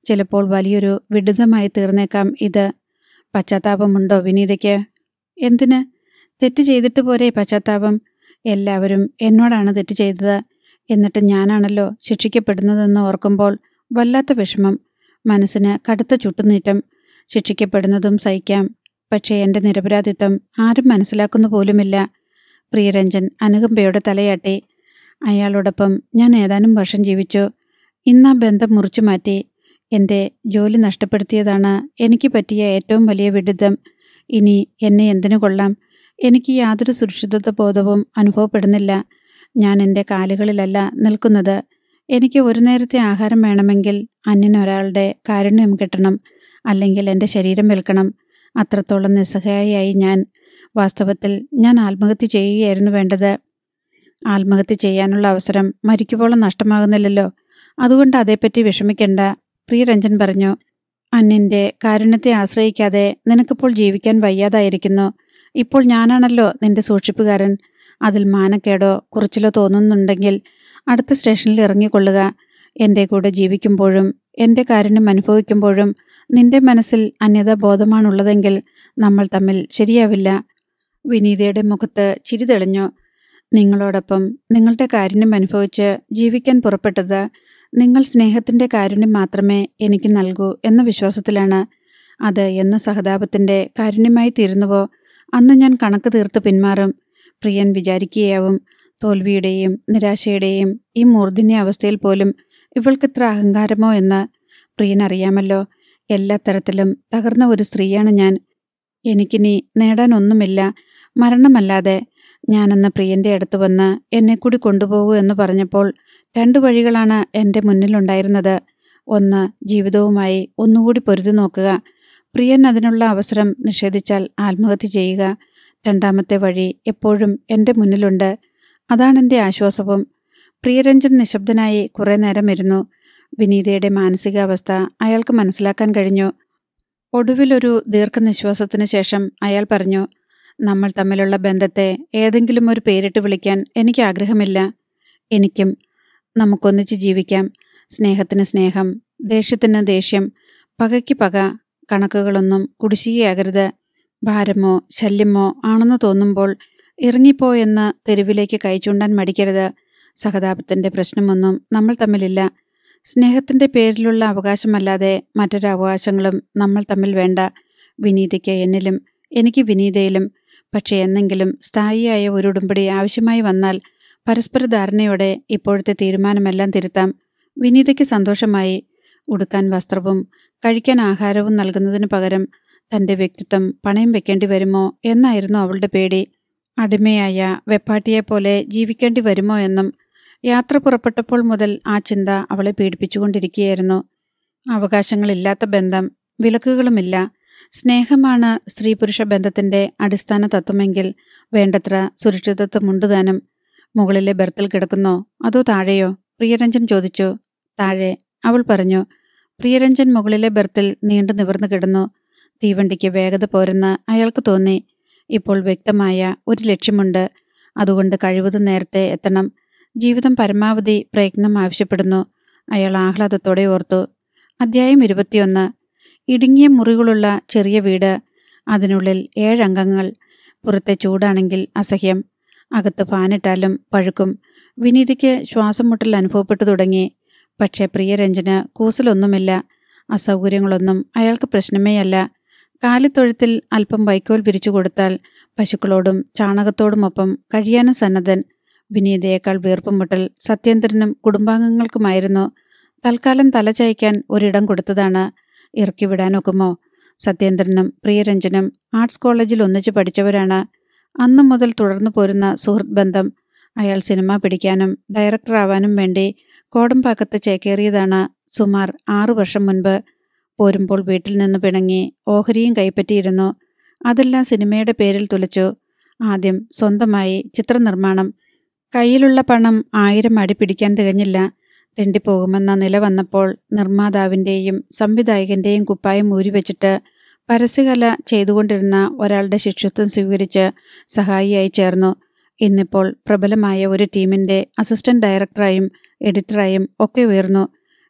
ചിലപ്പോൾ വലിയൊരു വിഡിതമായി തീർന്നേക്കാം ഇത് പശ്ചാത്താപമുണ്ടോ വിനീതയ്ക്ക് എന്തിന് തെറ്റ് ചെയ്തിട്ട് പോരെ പശ്ചാത്താപം എല്ലാവരും എന്നോടാണ് തെറ്റ് ചെയ്തത് എന്നിട്ട് ഞാനാണല്ലോ ശിക്ഷിക്കപ്പെടുന്നതെന്ന് ഓർക്കുമ്പോൾ വല്ലാത്ത വിഷമം മനസ്സിന് കടുത്ത ചുട്ടുനീറ്റം ശിക്ഷിക്കപ്പെടുന്നതും സഹിക്കാം പക്ഷേ എൻ്റെ നിരപരാധിത്വം ആരും മനസ്സിലാക്കുന്നു പോലുമില്ല പ്രിയരഞ്ജൻ അനുകമ്പയോടെ തലയാട്ടി അയാളോടൊപ്പം ഞാൻ ഏതാനും വർഷം ജീവിച്ചു ഇന്ന് ആ ബന്ധം മുറിച്ചു മാറ്റി എൻ്റെ ജോലി നഷ്ടപ്പെടുത്തിയതാണ് എനിക്ക് പറ്റിയ ഏറ്റവും വലിയ വിഡിതം ഇനി എന്നെ എന്തിനു കൊള്ളാം എനിക്ക് യാതൊരു സുരക്ഷിതത്വ ബോധവും അനുഭവപ്പെടുന്നില്ല ഞാൻ എൻ്റെ കാലുകളിലല്ല നിൽക്കുന്നത് എനിക്ക് ഒരു നേരത്തെ ആഹാരം വേണമെങ്കിൽ അന്യനൊരാളുടെ കാരുണ്യം കിട്ടണം അല്ലെങ്കിൽ എൻ്റെ ശരീരം വിൽക്കണം അത്രത്തോളം നിസ്സഹായിയായി ഞാൻ വാസ്തവത്തിൽ ഞാൻ ആത്മഹത്യ ചെയ്യുകയായിരുന്നു വേണ്ടത് ആത്മഹത്യ ചെയ്യാനുള്ള അവസരം മരിക്കുവോളം നഷ്ടമാകുന്നില്ലല്ലോ അതുകൊണ്ട് അതേപ്പറ്റി വിഷമിക്കണ്ട പ്രിയരഞ്ജൻ പറഞ്ഞു അന്യന്റെ കാരുണ്യത്തെ ആശ്രയിക്കാതെ നിനക്കിപ്പോൾ ജീവിക്കാൻ വയ്യാതായിരിക്കുന്നു ഇപ്പോൾ ഞാനാണല്ലോ നിന്റെ സൂക്ഷിപ്പുകാരൻ അതിൽ മാനക്കേടോ കുറച്ചിലോ തോന്നുന്നുണ്ടെങ്കിൽ അടുത്ത സ്റ്റേഷനിൽ ഇറങ്ങിക്കൊള്ളുക എൻ്റെ കൂടെ ജീവിക്കുമ്പോഴും എൻ്റെ കാരുണ്യം അനുഭവിക്കുമ്പോഴും നിന്റെ മനസ്സിൽ അന്യത ബോധമാണുള്ളതെങ്കിൽ നമ്മൾ തമ്മിൽ ശരിയാവില്ല വിനീതയുടെ മുഖത്ത് ചിരി തെളിഞ്ഞു നിങ്ങളോടൊപ്പം നിങ്ങളുടെ കാരുണ്യം അനുഭവിച്ച് ജീവിക്കാൻ പുറപ്പെട്ടത് നിങ്ങൾ സ്നേഹത്തിൻ്റെ കാരുണ്യം മാത്രമേ എനിക്ക് നൽകൂ എന്ന വിശ്വാസത്തിലാണ് അത് എന്ന് സഹതാപത്തിൻ്റെ കാരുണ്യമായി തീരുന്നുവോ അന്ന് ഞാൻ കണക്ക് തീർത്ത് പിന്മാറും പ്രിയൻ വിചാരിക്കുകയാവും തോൽവിയുടെയും നിരാശയുടെയും ഈ മൂർധന്യ അവസ്ഥയിൽ പോലും ഇവൾക്കിത്ര അഹങ്കാരമോ എന്ന് പ്രിയൻ അറിയാമല്ലോ എല്ലാ തരത്തിലും തകർന്ന ഒരു സ്ത്രീയാണ് ഞാൻ എനിക്കിനി നേടാനൊന്നുമില്ല മരണമല്ലാതെ ഞാനെന്ന പ്രിയന്റെ അടുത്ത് വന്ന് എന്നെ കൂടി കൊണ്ടുപോകൂ എന്ന് പറഞ്ഞപ്പോൾ രണ്ടു വഴികളാണ് എൻ്റെ മുന്നിലുണ്ടായിരുന്നത് ഒന്ന് ജീവിതവുമായി ഒന്നുകൂടി പൊരുതി നോക്കുക പ്രിയൻ അതിനുള്ള അവസരം നിഷേധിച്ചാൽ ആത്മഹത്യ ചെയ്യുക രണ്ടാമത്തെ വഴി എപ്പോഴും എൻ്റെ മുന്നിലുണ്ട് അതാണ് എൻ്റെ ആശ്വാസവും പ്രിയരഞ്ജൻ നിശബ്ദനായി കുറേ നേരം ഇരുന്നു വിനീതയുടെ മാനസികാവസ്ഥ അയാൾക്ക് മനസ്സിലാക്കാൻ കഴിഞ്ഞു ഒടുവിലൊരു ദീർഘനിശ്വാസത്തിന് ശേഷം അയാൾ പറഞ്ഞു നമ്മൾ തമ്മിലുള്ള ബന്ധത്തെ ഏതെങ്കിലും ഒരു പേരിട്ട് വിളിക്കാൻ എനിക്ക് ആഗ്രഹമില്ല എനിക്കും നമുക്കൊന്നിച്ച് ജീവിക്കാം സ്നേഹത്തിന് സ്നേഹം ദേഷ്യത്തിന് ദേഷ്യം പകയ്ക്ക് പക കണക്കുകളൊന്നും കുടിശ്ശികയാകരുത് ഭാരമോ ശല്യമോ ആണെന്ന് തോന്നുമ്പോൾ ഇറങ്ങിപ്പോയെന്ന് തെരുവിലേക്ക് കൈചൂണ്ടാൻ മടിക്കരുത് സഹതാപത്തിന്റെ പ്രശ്നമൊന്നും നമ്മൾ തമ്മിലില്ല സ്നേഹത്തിന്റെ പേരിലുള്ള അവകാശമല്ലാതെ മറ്റൊരു അവകാശങ്ങളും നമ്മൾ തമ്മിൽ വേണ്ട വിനീതയ്ക്ക് എന്നിലും എനിക്ക് വിനീതയിലും പക്ഷേ എന്നെങ്കിലും സ്ഥായിയായ ഒരു ഉടമ്പടി ആവശ്യമായി വന്നാൽ പരസ്പര ധാരണയോടെ ഇപ്പോഴത്തെ തീരുമാനമെല്ലാം തിരുത്താം വിനീതയ്ക്ക് സന്തോഷമായി ഉടുക്കാൻ വസ്ത്രവും കഴിക്കാൻ ആഹാരവും നൽകുന്നതിന് പകരം തന്റെ വ്യക്തിത്വം പണയം വെക്കേണ്ടി വരുമോ എന്നായിരുന്നു അവളുടെ പേടി അടിമയായ വെപ്പാട്ടിയെപ്പോലെ ജീവിക്കേണ്ടി വരുമോ എന്നും യാത്ര പുറപ്പെട്ടപ്പോൾ മുതൽ ആ ചിന്ത അവളെ പീഡിപ്പിച്ചുകൊണ്ടിരിക്കുകയായിരുന്നു അവകാശങ്ങളില്ലാത്ത ബന്ധം വിലക്കുകളുമില്ല സ്നേഹമാണ് സ്ത്രീ പുരുഷ ബന്ധത്തിന്റെ അടിസ്ഥാന തത്വമെങ്കിൽ വേണ്ടത്ര സുരക്ഷിതത്വമുണ്ട് താനും മുകളിലെ ബർത്തിൽ കിടക്കുന്നോ അതോ താഴെയോ പ്രിയരഞ്ജൻ ചോദിച്ചു താഴെ അവൾ പറഞ്ഞു പ്രിയരഞ്ജൻ മുകളിലെ ബർത്തിൽ നീണ്ടു നിവർന്നു കിടന്നു തീവണ്ടിക്ക് വേഗത പോരെന്ന് അയാൾക്ക് തോന്നി ഇപ്പോൾ വ്യക്തമായ ഒരു ലക്ഷ്യമുണ്ട് അതുകൊണ്ട് കഴിവതും നേരത്തെ എത്തണം ജീവിതം പരമാവധി പ്രയത്നം ആവശ്യപ്പെടുന്നു അയാൾ ആഹ്ലാദത്തോടെ ഓർത്തു അധ്യായം ഇരുപത്തിയൊന്ന് ഇടുങ്ങിയ മുറികളുള്ള ചെറിയ വീട് അതിനുള്ളിൽ ഏഴംഗങ്ങൾ പുറത്തെ ചൂടാണെങ്കിൽ അസഹ്യം അകത്ത് ഫാനിട്ടാലും പഴുക്കും വിനീതിക്ക് ശ്വാസം മുട്ടൽ അനുഭവപ്പെട്ടു തുടങ്ങി പക്ഷേ പ്രിയരഞ്ജന് കൂസലൊന്നുമില്ല അസൗകര്യങ്ങളൊന്നും അയാൾക്ക് പ്രശ്നമേയല്ല കാലിത്തൊഴുത്തിൽ അല്പം വൈക്കോൽ പിരിച്ചു കൊടുത്താൽ പശുക്കളോടും ചാണകത്തോടുമൊപ്പം കഴിയാനും സന്നദ്ധൻ വിനീതയേക്കാൾ വീർപ്പുമുട്ടൽ സത്യേന്ദ്രനും കുടുംബാംഗങ്ങൾക്കുമായിരുന്നു തൽക്കാലം തലചായ്ക്കാൻ ഒരിടം കൊടുത്തതാണ് ഇറക്കി വിടാനൊക്കുമോ സത്യേന്ദ്രനും പ്രിയരഞ്ജനും ആർട്സ് കോളേജിൽ ഒന്നിച്ച് പഠിച്ചവരാണ് അന്നു മുതൽ തുടർന്നു പോരുന്ന സുഹൃത്ത് ബന്ധം അയാൾ സിനിമ പിടിക്കാനും ഡയറക്ടറാവാനും വേണ്ടി കോടമ്പാക്കത്ത് ചേക്കേറിയതാണ് സുമാർ ആറു വർഷം മുൻപ് പോരുമ്പോൾ വീട്ടിൽ നിന്ന് പിണങ്ങി ഓഹരിയും കൈപ്പറ്റിയിരുന്നു അതെല്ലാം സിനിമയുടെ പേരിൽ തുലച്ചു ആദ്യം സ്വന്തമായി ചിത്രനിർമ്മാണം കയ്യിലുള്ള പണം ആയിരം അടി പിടിക്കാൻ തികഞ്ഞില്ല തെണ്ടിപ്പോകുമെന്ന നില വന്നപ്പോൾ നിർമ്മാതാവിൻ്റെയും സംവിധായകന്റെയും കുപ്പായം ഊരിവെച്ചിട്ട് പരസ്യകല ചെയ്തുകൊണ്ടിരുന്ന ഒരാളുടെ ശിഷ്യത്വം സ്വീകരിച്ച് സഹായിയായി ചേർന്നു ഇന്നിപ്പോൾ പ്രബലമായ ഒരു ടീമിന്റെ അസിസ്റ്റന്റ് ഡയറക്ടറായും എഡിറ്ററായും ഒക്കെ ഉയർന്നു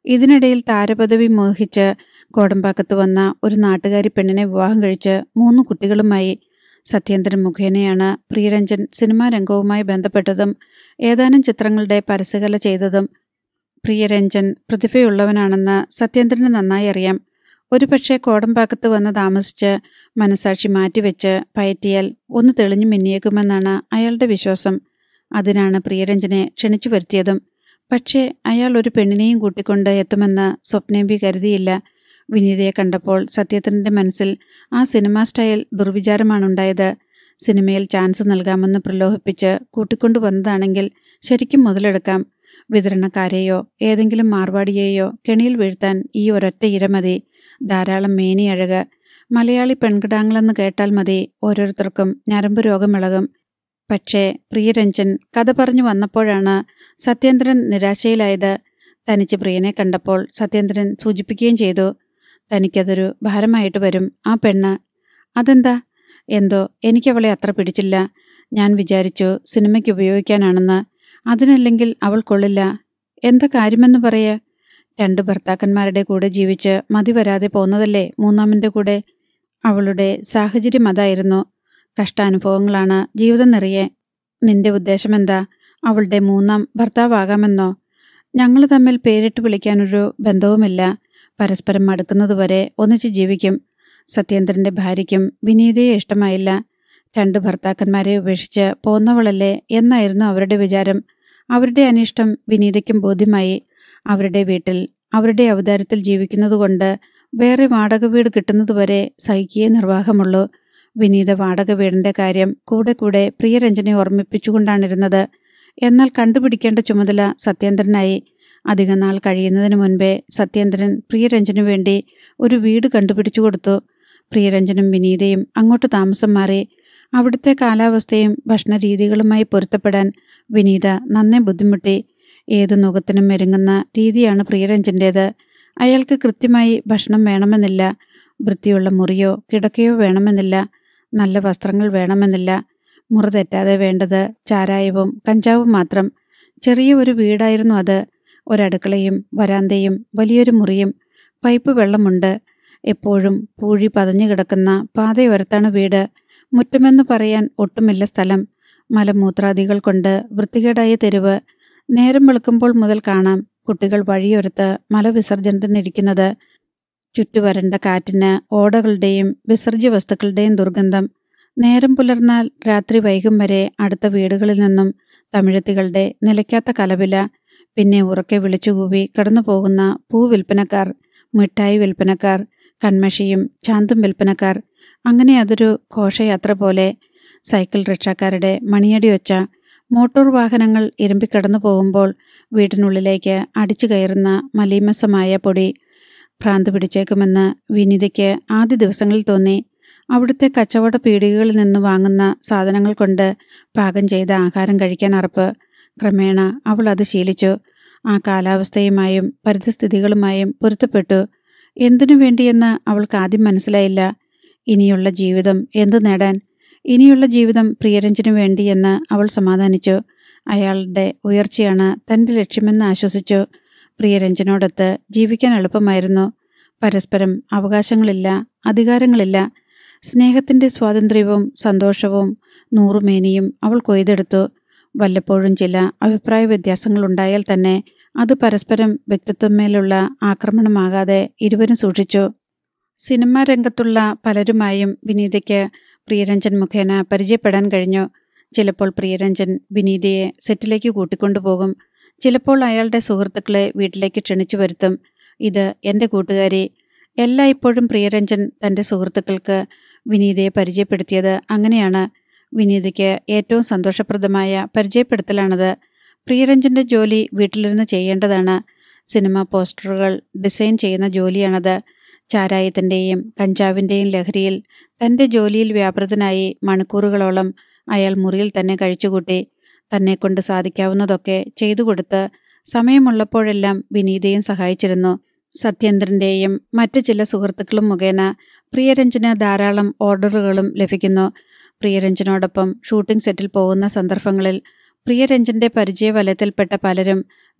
ഇതിനിടയിൽ താരപദവി മോഹിച്ച് കോടമ്പാക്കത്ത് വന്ന ഒരു നാട്ടുകാരി പെണ്ണിനെ വിവാഹം കഴിച്ച് മൂന്ന് കുട്ടികളുമായി സത്യേന്ദ്രൻ മുഖേനയാണ് പ്രിയരഞ്ജൻ സിനിമാ രംഗവുമായി ബന്ധപ്പെട്ടതും ഏതാനും ചിത്രങ്ങളുടെ പരസ്യകല ചെയ്തതും പ്രിയരഞ്ജൻ പ്രതിഭയുള്ളവനാണെന്ന് സത്യേന്ദ്രന് നന്നായി അറിയാം ഒരുപക്ഷെ കോടമ്പാക്കത്ത് വന്ന് താമസിച്ച് മനസാക്ഷി മാറ്റിവെച്ച് പയറ്റിയാൽ ഒന്ന് തെളിഞ്ഞു മിന്നിയേക്കുമെന്നാണ് അയാളുടെ വിശ്വാസം അതിനാണ് പ്രിയരഞ്ജനെ ക്ഷണിച്ചു വരുത്തിയതും പക്ഷേ അയാൾ ഒരു പെണ്ണിനെയും കൂട്ടിക്കൊണ്ട് എത്തുമെന്ന് സ്വപ്നേമ്പി കരുതിയില്ല വിനീതയെ കണ്ടപ്പോൾ സത്യത്തിൻ്റെ മനസ്സിൽ ആ സിനിമാ സ്റ്റൈൽ ദുർവിചാരമാണുണ്ടായത് സിനിമയിൽ ചാൻസ് നൽകാമെന്ന് പ്രലോഭിപ്പിച്ച് കൂട്ടിക്കൊണ്ടുവന്നതാണെങ്കിൽ ശരിക്കും മുതലെടുക്കാം വിതരണക്കാരെയോ ഏതെങ്കിലും മാർവാടിയെയോ കെണിയിൽ വീഴ്ത്താൻ ഈ ഒരൊറ്റ ഇര മതി ധാരാളം മേനിയഴക് മലയാളി പെൺകിടാങ്ങളെന്ന് കേട്ടാൽ മതി ഓരോരുത്തർക്കും ഞരമ്പ് രോഗമിളകും പക്ഷേ പ്രിയരഞ്ജൻ കഥ പറഞ്ഞു വന്നപ്പോഴാണ് സത്യേന്ദ്രൻ നിരാശയിലായത് തനിച്ച് പ്രിയനെ കണ്ടപ്പോൾ സത്യേന്ദ്രൻ സൂചിപ്പിക്കുകയും ചെയ്തു തനിക്കതൊരു ഭാരമായിട്ട് വരും ആ പെണ്ണ് അതെന്താ എന്തോ എനിക്കവളെ അത്ര പിടിച്ചില്ല ഞാൻ വിചാരിച്ചു സിനിമയ്ക്ക് ഉപയോഗിക്കാനാണെന്ന് അതിനല്ലെങ്കിൽ അവൾ കൊള്ളില്ല എന്താ കാര്യമെന്ന് പറയേ രണ്ട് ഭർത്താക്കന്മാരുടെ കൂടെ ജീവിച്ച് മതി വരാതെ പോന്നതല്ലേ മൂന്നാമൻ്റെ കൂടെ അവളുടെ സാഹചര്യം അതായിരുന്നു കഷ്ടാനുഭവങ്ങളാണ് ജീവിതം നിറയെ നിന്റെ ഉദ്ദേശമെന്താ അവളുടെ മൂന്നാം ഭർത്താവാകാമെന്നോ ഞങ്ങൾ തമ്മിൽ പേരിട്ട് വിളിക്കാനൊരു ബന്ധവുമില്ല പരസ്പരം മടുക്കുന്നതുവരെ ഒന്നിച്ച് ജീവിക്കും സത്യേന്ദ്രന്റെ ഭാര്യയ്ക്കും വിനീതയെ ഇഷ്ടമായില്ല രണ്ട് ഭർത്താക്കന്മാരെ ഉപേക്ഷിച്ച് പോന്നവളല്ലേ എന്നായിരുന്നു അവരുടെ വിചാരം അവരുടെ അനിഷ്ടം വിനീതയ്ക്കും ബോധ്യമായി അവരുടെ വീട്ടിൽ അവരുടെ അവതാരത്തിൽ ജീവിക്കുന്നതുകൊണ്ട് വേറെ വാടക വീട് കിട്ടുന്നതുവരെ സഹിക്കേ നിർവാഹമുള്ളൂ വിനീത വാടക വീടിന്റെ കാര്യം കൂടെ കൂടെ പ്രിയരഞ്ജനെ ഓർമ്മിപ്പിച്ചുകൊണ്ടാണിരുന്നത് എന്നാൽ കണ്ടുപിടിക്കേണ്ട ചുമതല സത്യേന്ദ്രനായി അധിക നാൾ കഴിയുന്നതിന് മുൻപേ സത്യേന്ദ്രൻ പ്രിയരഞ്ജനു വേണ്ടി ഒരു വീട് കണ്ടുപിടിച്ചു കൊടുത്തു പ്രിയരഞ്ജനും വിനീതയും അങ്ങോട്ട് താമസം മാറി അവിടുത്തെ കാലാവസ്ഥയും ഭക്ഷണരീതികളുമായി പൊരുത്തപ്പെടാൻ വിനീത നന്നെ ബുദ്ധിമുട്ടി ഏത് നുഖത്തിനും മെരുങ്ങുന്ന രീതിയാണ് പ്രിയരഞ്ജൻ്റേത് അയാൾക്ക് കൃത്യമായി ഭക്ഷണം വേണമെന്നില്ല വൃത്തിയുള്ള മുറിയോ കിടക്കയോ വേണമെന്നില്ല നല്ല വസ്ത്രങ്ങൾ വേണമെന്നില്ല മുറ തെറ്റാതെ വേണ്ടത് ചാരായവും കഞ്ചാവും മാത്രം ചെറിയ ഒരു വീടായിരുന്നു അത് ഒരടുക്കളയും വരാന്തയും വലിയൊരു മുറിയും പൈപ്പ് വെള്ളമുണ്ട് എപ്പോഴും പൂഴി പതഞ്ഞു കിടക്കുന്ന പാതയോരത്താണ് വീട് മുറ്റമെന്ന് പറയാൻ ഒട്ടുമില്ല സ്ഥലം മലമൂത്രാദികൾ കൊണ്ട് വൃത്തികേടായ തെരുവ് നേരം വെളുക്കുമ്പോൾ മുതൽ കാണാം കുട്ടികൾ വഴിയൊരത്ത് മലവിസർജനത്തിനിരിക്കുന്നത് ചുറ്റുവരണ്ട കാറ്റിന് ഓടകളുടെയും വിസർജ്യ വസ്തുക്കളുടെയും ദുർഗന്ധം നേരം പുലർന്നാൽ രാത്രി വൈകും വരെ അടുത്ത വീടുകളിൽ നിന്നും തമിഴത്തികളുടെ നിലയ്ക്കാത്ത കലവില പിന്നെ ഉറക്കെ വിളിച്ചുകൂവി കടന്നു പോകുന്ന പൂ വിൽപ്പനക്കാർ മിഠായി വിൽപ്പനക്കാർ കൺമഷിയും ചാന്തും വിൽപ്പനക്കാർ അങ്ങനെ അതൊരു ഘോഷയാത്ര പോലെ സൈക്കിൾ റിക്ഷക്കാരുടെ മണിയടി ഒച്ച മോട്ടോർ വാഹനങ്ങൾ ഇരമ്പിക്കടന്നു പോകുമ്പോൾ വീട്ടിനുള്ളിലേക്ക് അടിച്ചു കയറുന്ന മലീമസമായ പൊടി ഭ്രാന്ത് പിടിച്ചേക്കുമെന്ന് വിനീതയ്ക്ക് ആദ്യ ദിവസങ്ങളിൽ തോന്നി അവിടുത്തെ കച്ചവട പീടികകളിൽ നിന്ന് വാങ്ങുന്ന സാധനങ്ങൾ കൊണ്ട് പാകം ചെയ്ത ആഹാരം കഴിക്കാൻ അറപ്പ് ക്രമേണ അവൾ അത് ശീലിച്ചു ആ കാലാവസ്ഥയുമായും പരിതസ്ഥിതികളുമായും പൊരുത്തപ്പെട്ടു എന്തിനു വേണ്ടിയെന്ന് അവൾക്ക് ആദ്യം മനസ്സിലായില്ല ഇനിയുള്ള ജീവിതം എന്തു നേടാൻ ഇനിയുള്ള ജീവിതം പ്രിയരഞ്ജനു വേണ്ടിയെന്ന് അവൾ സമാധാനിച്ചു അയാളുടെ ഉയർച്ചയാണ് തൻ്റെ ലക്ഷ്യമെന്ന് ആശ്വസിച്ചു പ്രിയരഞ്ജനോടൊത്ത് ജീവിക്കാൻ എളുപ്പമായിരുന്നു പരസ്പരം അവകാശങ്ങളില്ല അധികാരങ്ങളില്ല സ്നേഹത്തിൻ്റെ സ്വാതന്ത്ര്യവും സന്തോഷവും നൂറുമേനിയും അവൾ കൊയ്തെടുത്തു വല്ലപ്പോഴും ചില അഭിപ്രായ വ്യത്യാസങ്ങളുണ്ടായാൽ തന്നെ അത് പരസ്പരം വ്യക്തിത്വമേലുള്ള ആക്രമണമാകാതെ ഇരുവരും സൂക്ഷിച്ചു സിനിമാ രംഗത്തുള്ള പലരുമായും വിനീതയ്ക്ക് പ്രിയരഞ്ജൻ മുഖേന പരിചയപ്പെടാൻ കഴിഞ്ഞു ചിലപ്പോൾ പ്രിയരഞ്ജൻ വിനീതയെ സെറ്റിലേക്ക് കൂട്ടിക്കൊണ്ടുപോകും ചിലപ്പോൾ അയാളുടെ സുഹൃത്തുക്കളെ വീട്ടിലേക്ക് ക്ഷണിച്ചു വരുത്തും ഇത് എൻ്റെ കൂട്ടുകാരി എല്ലായ്പ്പോഴും പ്രിയരഞ്ജൻ തൻ്റെ സുഹൃത്തുക്കൾക്ക് വിനീതയെ പരിചയപ്പെടുത്തിയത് അങ്ങനെയാണ് വിനീതയ്ക്ക് ഏറ്റവും സന്തോഷപ്രദമായ പരിചയപ്പെടുത്തലാണത് പ്രിയരഞ്ജൻ്റെ ജോലി വീട്ടിലിരുന്ന് ചെയ്യേണ്ടതാണ് സിനിമ പോസ്റ്ററുകൾ ഡിസൈൻ ചെയ്യുന്ന ജോലിയാണത് ചാരായത്തിൻ്റെയും കഞ്ചാവിൻ്റെയും ലഹരിയിൽ തൻ്റെ ജോലിയിൽ വ്യാപൃതനായി മണിക്കൂറുകളോളം അയാൾ മുറിയിൽ തന്നെ കഴിച്ചുകൂട്ടി തന്നെക്കൊണ്ട് സാധിക്കാവുന്നതൊക്കെ ചെയ്തു കൊടുത്ത് സമയമുള്ളപ്പോഴെല്ലാം വിനീതയും സഹായിച്ചിരുന്നു സത്യേന്ദ്രൻ്റെയും മറ്റു ചില സുഹൃത്തുക്കളും മുഖേന പ്രിയരഞ്ജന് ധാരാളം ഓർഡറുകളും ലഭിക്കുന്നു പ്രിയരഞ്ജനോടൊപ്പം ഷൂട്ടിംഗ് സെറ്റിൽ പോകുന്ന സന്ദർഭങ്ങളിൽ പ്രിയരഞ്ജന്റെ പരിചയവലയത്തിൽപ്പെട്ട പലരും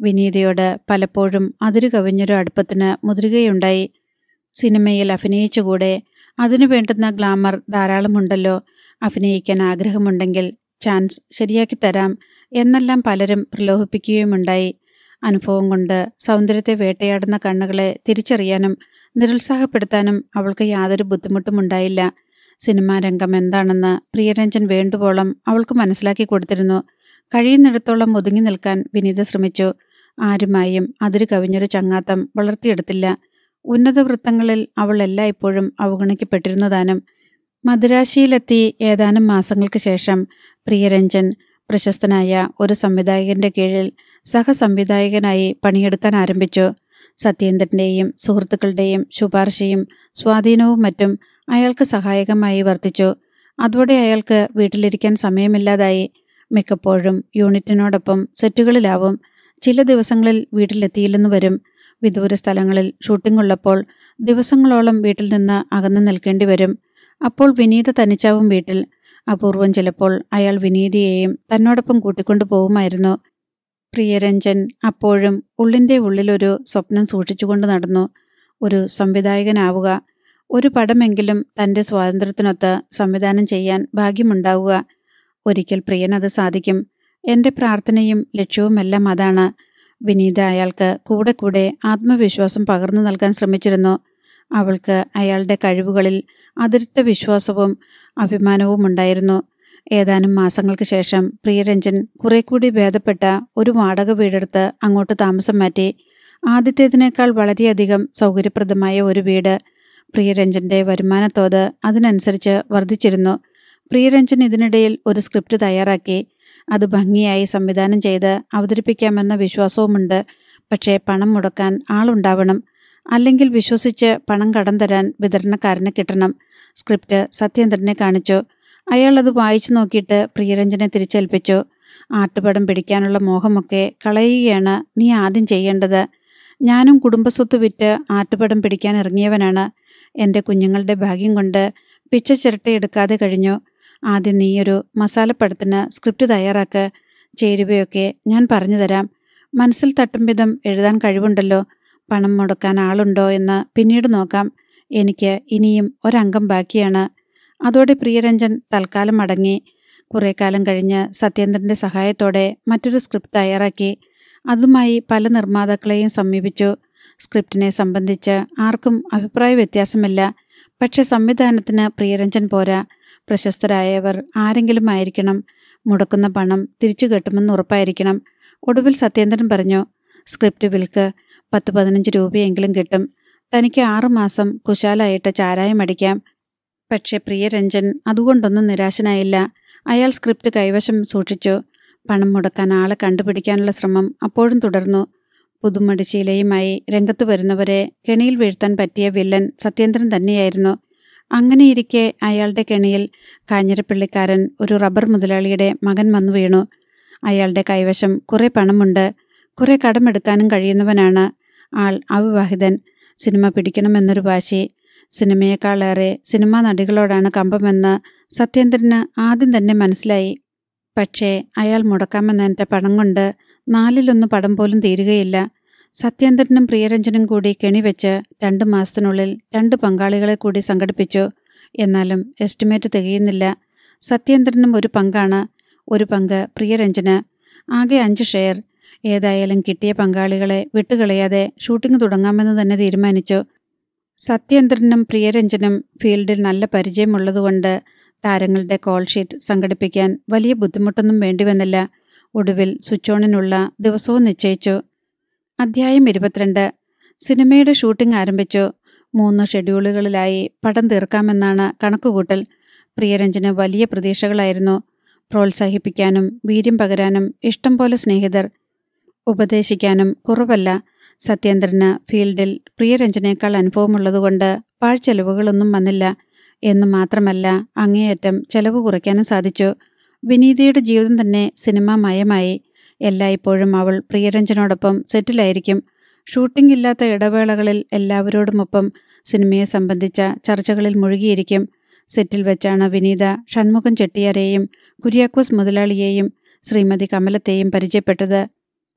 വിനീതയോട് പലപ്പോഴും അതിരു കവിഞ്ഞൊരു അടുപ്പത്തിന് മുതിരുകയുണ്ടായി സിനിമയിൽ അഭിനയിച്ചുകൂടെ അതിനു വേണ്ടുന്ന ഗ്ലാമർ ധാരാളമുണ്ടല്ലോ അഭിനയിക്കാൻ ആഗ്രഹമുണ്ടെങ്കിൽ ചാൻസ് ശരിയാക്കി തരാം എന്നെല്ലാം പലരും പ്രലോഭിപ്പിക്കുകയുമുണ്ടായി അനുഭവം കൊണ്ട് സൗന്ദര്യത്തെ വേട്ടയാടുന്ന കണ്ണുകളെ തിരിച്ചറിയാനും നിരുത്സാഹപ്പെടുത്താനും അവൾക്ക് യാതൊരു ബുദ്ധിമുട്ടും ഉണ്ടായില്ല സിനിമാ രംഗം എന്താണെന്ന് പ്രിയരഞ്ജൻ വേണ്ടുവോളം അവൾക്ക് മനസ്സിലാക്കി കൊടുത്തിരുന്നു കഴിയുന്നിടത്തോളം ഒതുങ്ങി നിൽക്കാൻ വിനീത ശ്രമിച്ചു ആരുമായും അതിരു കവിഞ്ഞൊരു ചങ്ങാത്തം വളർത്തിയെടുത്തില്ല ഉന്നത വൃത്തങ്ങളിൽ അവൾ എല്ലായ്പ്പോഴും അവഗണിക്കപ്പെട്ടിരുന്നതാനും മദുരാശിയിലെത്തി ഏതാനും മാസങ്ങൾക്ക് ശേഷം പ്രിയരഞ്ജൻ പ്രശസ്തനായ ഒരു സംവിധായകന്റെ കീഴിൽ സഹസംവിധായകനായി പണിയെടുക്കാൻ ആരംഭിച്ചു സത്യേന്ദ്രന്റെയും സുഹൃത്തുക്കളുടെയും ശുപാർശയും സ്വാധീനവും മറ്റും അയാൾക്ക് സഹായകമായി വർത്തിച്ചു അതോടെ അയാൾക്ക് വീട്ടിലിരിക്കാൻ സമയമില്ലാതായി മിക്കപ്പോഴും യൂണിറ്റിനോടൊപ്പം സെറ്റുകളിലാവും ചില ദിവസങ്ങളിൽ വീട്ടിലെത്തിയില്ലെന്ന് വരും വിദൂര സ്ഥലങ്ങളിൽ ഷൂട്ടിംഗ് ഉള്ളപ്പോൾ ദിവസങ്ങളോളം വീട്ടിൽ നിന്ന് അകന്നു നിൽക്കേണ്ടി വരും അപ്പോൾ വിനീത തനിച്ചാവും വീട്ടിൽ അപൂർവം ചിലപ്പോൾ അയാൾ വിനീതയെയും തന്നോടൊപ്പം കൂട്ടിക്കൊണ്ടു പോകുമായിരുന്നു പ്രിയരഞ്ജൻ അപ്പോഴും ഉള്ളിൻ്റെ ഉള്ളിലൊരു സ്വപ്നം സൂക്ഷിച്ചുകൊണ്ട് നടന്നു ഒരു സംവിധായകനാവുക ഒരു പടമെങ്കിലും തൻ്റെ സ്വാതന്ത്ര്യത്തിനൊത്ത് സംവിധാനം ചെയ്യാൻ ഭാഗ്യമുണ്ടാവുക ഒരിക്കൽ പ്രിയൻ അത് സാധിക്കും എൻ്റെ പ്രാർത്ഥനയും ലക്ഷ്യവുമെല്ലാം അതാണ് വിനീത അയാൾക്ക് കൂടെ കൂടെ ആത്മവിശ്വാസം പകർന്നു നൽകാൻ ശ്രമിച്ചിരുന്നു അവൾക്ക് അയാളുടെ കഴിവുകളിൽ അതിരുത്ത വിശ്വാസവും അഭിമാനവും ഉണ്ടായിരുന്നു ഏതാനും മാസങ്ങൾക്ക് ശേഷം പ്രിയരഞ്ജൻ കുറെ കൂടി ഭേദപ്പെട്ട ഒരു വാടക വീടെടുത്ത് അങ്ങോട്ട് താമസം മാറ്റി ആദ്യത്തേതിനേക്കാൾ വളരെയധികം സൗകര്യപ്രദമായ ഒരു വീട് പ്രിയരഞ്ജന്റെ വരുമാനത്തോത് അതിനനുസരിച്ച് വർദ്ധിച്ചിരുന്നു പ്രിയരഞ്ജൻ ഇതിനിടയിൽ ഒരു സ്ക്രിപ്റ്റ് തയ്യാറാക്കി അത് ഭംഗിയായി സംവിധാനം ചെയ്ത് അവതരിപ്പിക്കാമെന്ന വിശ്വാസവുമുണ്ട് പക്ഷേ പണം മുടക്കാൻ ആളുണ്ടാവണം അല്ലെങ്കിൽ വിശ്വസിച്ച് പണം കടം തരാൻ വിതരണക്കാരന് കിട്ടണം സ്ക്രിപ്റ്റ് സത്യേന്ദ്രനെ കാണിച്ചു അയാൾ അത് വായിച്ചു നോക്കിയിട്ട് പ്രിയരഞ്ജനെ തിരിച്ചേൽപ്പിച്ചു ആട്ടുപടം പിടിക്കാനുള്ള മോഹമൊക്കെ കളയുകയാണ് നീ ആദ്യം ചെയ്യേണ്ടത് ഞാനും കുടുംബസ്വത്ത് വിറ്റ് ആട്ടുപടം പിടിക്കാൻ ഇറങ്ങിയവനാണ് എൻ്റെ കുഞ്ഞുങ്ങളുടെ ഭാഗ്യം കൊണ്ട് പിച്ച ചിരട്ടയെടുക്കാതെ കഴിഞ്ഞു ആദ്യം നീയൊരു മസാലപ്പടത്തിന് സ്ക്രിപ്റ്റ് തയ്യാറാക്ക് ചേരുവയൊക്കെ ഞാൻ പറഞ്ഞു തരാം മനസ്സിൽ തട്ടും വിധം എഴുതാൻ കഴിവുണ്ടല്ലോ പണം മുടക്കാൻ ആളുണ്ടോ എന്ന് പിന്നീട് നോക്കാം എനിക്ക് ഇനിയും ഒരംഗം ബാക്കിയാണ് അതോടെ പ്രിയരഞ്ജൻ തൽക്കാലം അടങ്ങി കുറേ കാലം കഴിഞ്ഞ് സത്യേന്ദ്രന്റെ സഹായത്തോടെ മറ്റൊരു സ്ക്രിപ്റ്റ് തയ്യാറാക്കി അതുമായി പല നിർമ്മാതാക്കളെയും സമീപിച്ചു സ്ക്രിപ്റ്റിനെ സംബന്ധിച്ച് ആർക്കും അഭിപ്രായ വ്യത്യാസമില്ല പക്ഷെ സംവിധാനത്തിന് പ്രിയരഞ്ജൻ പോരാ പ്രശസ്തരായവർ ആരെങ്കിലും ആയിരിക്കണം മുടക്കുന്ന പണം തിരിച്ചു കെട്ടുമെന്ന് ഉറപ്പായിരിക്കണം ഒടുവിൽ സത്യേന്ദ്രൻ പറഞ്ഞു സ്ക്രിപ്റ്റ് വിൽക്ക് പത്ത് പതിനഞ്ച് രൂപയെങ്കിലും കിട്ടും തനിക്ക് ആറുമാസം കുശാലായിട്ട് ചാരായം അടിക്കാം പക്ഷെ പ്രിയരഞ്ജൻ അതുകൊണ്ടൊന്നും നിരാശനായില്ല അയാൾ സ്ക്രിപ്റ്റ് കൈവശം സൂക്ഷിച്ചു പണം മുടക്കാൻ ആളെ കണ്ടുപിടിക്കാനുള്ള ശ്രമം അപ്പോഴും തുടർന്നു പുതുമടിശീലയുമായി രംഗത്ത് വരുന്നവരെ കെണിയിൽ വീഴ്ത്താൻ പറ്റിയ വില്ലൻ സത്യേന്ദ്രൻ തന്നെയായിരുന്നു അങ്ങനെയിരിക്കെ അയാളുടെ കെണിയിൽ കാഞ്ഞിരപ്പള്ളിക്കാരൻ ഒരു റബ്ബർ മുതലാളിയുടെ മകൻ വന്നു വീണു അയാളുടെ കൈവശം കുറെ പണമുണ്ട് കുറെ കടമെടുക്കാനും കഴിയുന്നവനാണ് ആൾ അവിവാഹിതൻ സിനിമ പിടിക്കണമെന്നൊരു വാശി സിനിമയെക്കാളേറെ സിനിമാ നടികളോടാണ് കമ്പമെന്ന് സത്യേന്ദ്രന് ആദ്യം തന്നെ മനസ്സിലായി പക്ഷേ അയാൾ മുടക്കാമെന്നതിൻ്റെ പണം കൊണ്ട് നാലിലൊന്ന് പടം പോലും തീരുകയില്ല സത്യേന്ദ്രനും പ്രിയരഞ്ജനും കൂടി കെണിവെച്ച് രണ്ട് മാസത്തിനുള്ളിൽ രണ്ട് പങ്കാളികളെ കൂടി സംഘടിപ്പിച്ചു എന്നാലും എസ്റ്റിമേറ്റ് തികയുന്നില്ല സത്യേന്ദ്രനും ഒരു പങ്കാണ് ഒരു പങ്ക് പ്രിയരഞ്ജന് ആകെ അഞ്ച് ഷെയർ ഏതായാലും കിട്ടിയ പങ്കാളികളെ വിട്ടുകളയാതെ ഷൂട്ടിംഗ് തുടങ്ങാമെന്ന് തന്നെ തീരുമാനിച്ചു സത്യേന്ദ്രനും പ്രിയരഞ്ജനും ഫീൽഡിൽ നല്ല പരിചയമുള്ളതുകൊണ്ട് താരങ്ങളുടെ കോൾ ഷീറ്റ് സംഘടിപ്പിക്കാൻ വലിയ ബുദ്ധിമുട്ടൊന്നും വേണ്ടിവന്നില്ല ഒടുവിൽ സ്വിച്ച് ഓണിനുള്ള ദിവസവും നിശ്ചയിച്ചു അധ്യായം ഇരുപത്തിരണ്ട് സിനിമയുടെ ഷൂട്ടിംഗ് ആരംഭിച്ചു മൂന്ന് ഷെഡ്യൂളുകളിലായി പടം തീർക്കാമെന്നാണ് കണക്കുകൂട്ടൽ പ്രിയരഞ്ജന് വലിയ പ്രതീക്ഷകളായിരുന്നു പ്രോത്സാഹിപ്പിക്കാനും വീര്യം പകരാനും ഇഷ്ടം പോലെ സ്നേഹിതർ ഉപദേശിക്കാനും കുറവല്ല സത്യേന്ദ്രന് ഫീൽഡിൽ പ്രിയരഞ്ജനേക്കാൾ അനുഭവമുള്ളതുകൊണ്ട് പാഴ്ചെലവുകളൊന്നും വന്നില്ല എന്ന് മാത്രമല്ല അങ്ങേയറ്റം ചെലവ് കുറയ്ക്കാനും സാധിച്ചു വിനീതയുടെ ജീവിതം തന്നെ സിനിമാമയമായി എല്ലായ്പ്പോഴും അവൾ പ്രിയരഞ്ജനോടൊപ്പം സെറ്റിലായിരിക്കും ഷൂട്ടിംഗ് ഇല്ലാത്ത ഇടവേളകളിൽ എല്ലാവരോടുമൊപ്പം സിനിമയെ സംബന്ധിച്ച ചർച്ചകളിൽ മുഴുകിയിരിക്കും സെറ്റിൽ വെച്ചാണ് വിനീത ഷൺമുഖം ചെട്ടിയാരെയും കുര്യാക്കോസ് മുതലാളിയെയും ശ്രീമതി കമലത്തെയും പരിചയപ്പെട്ടത്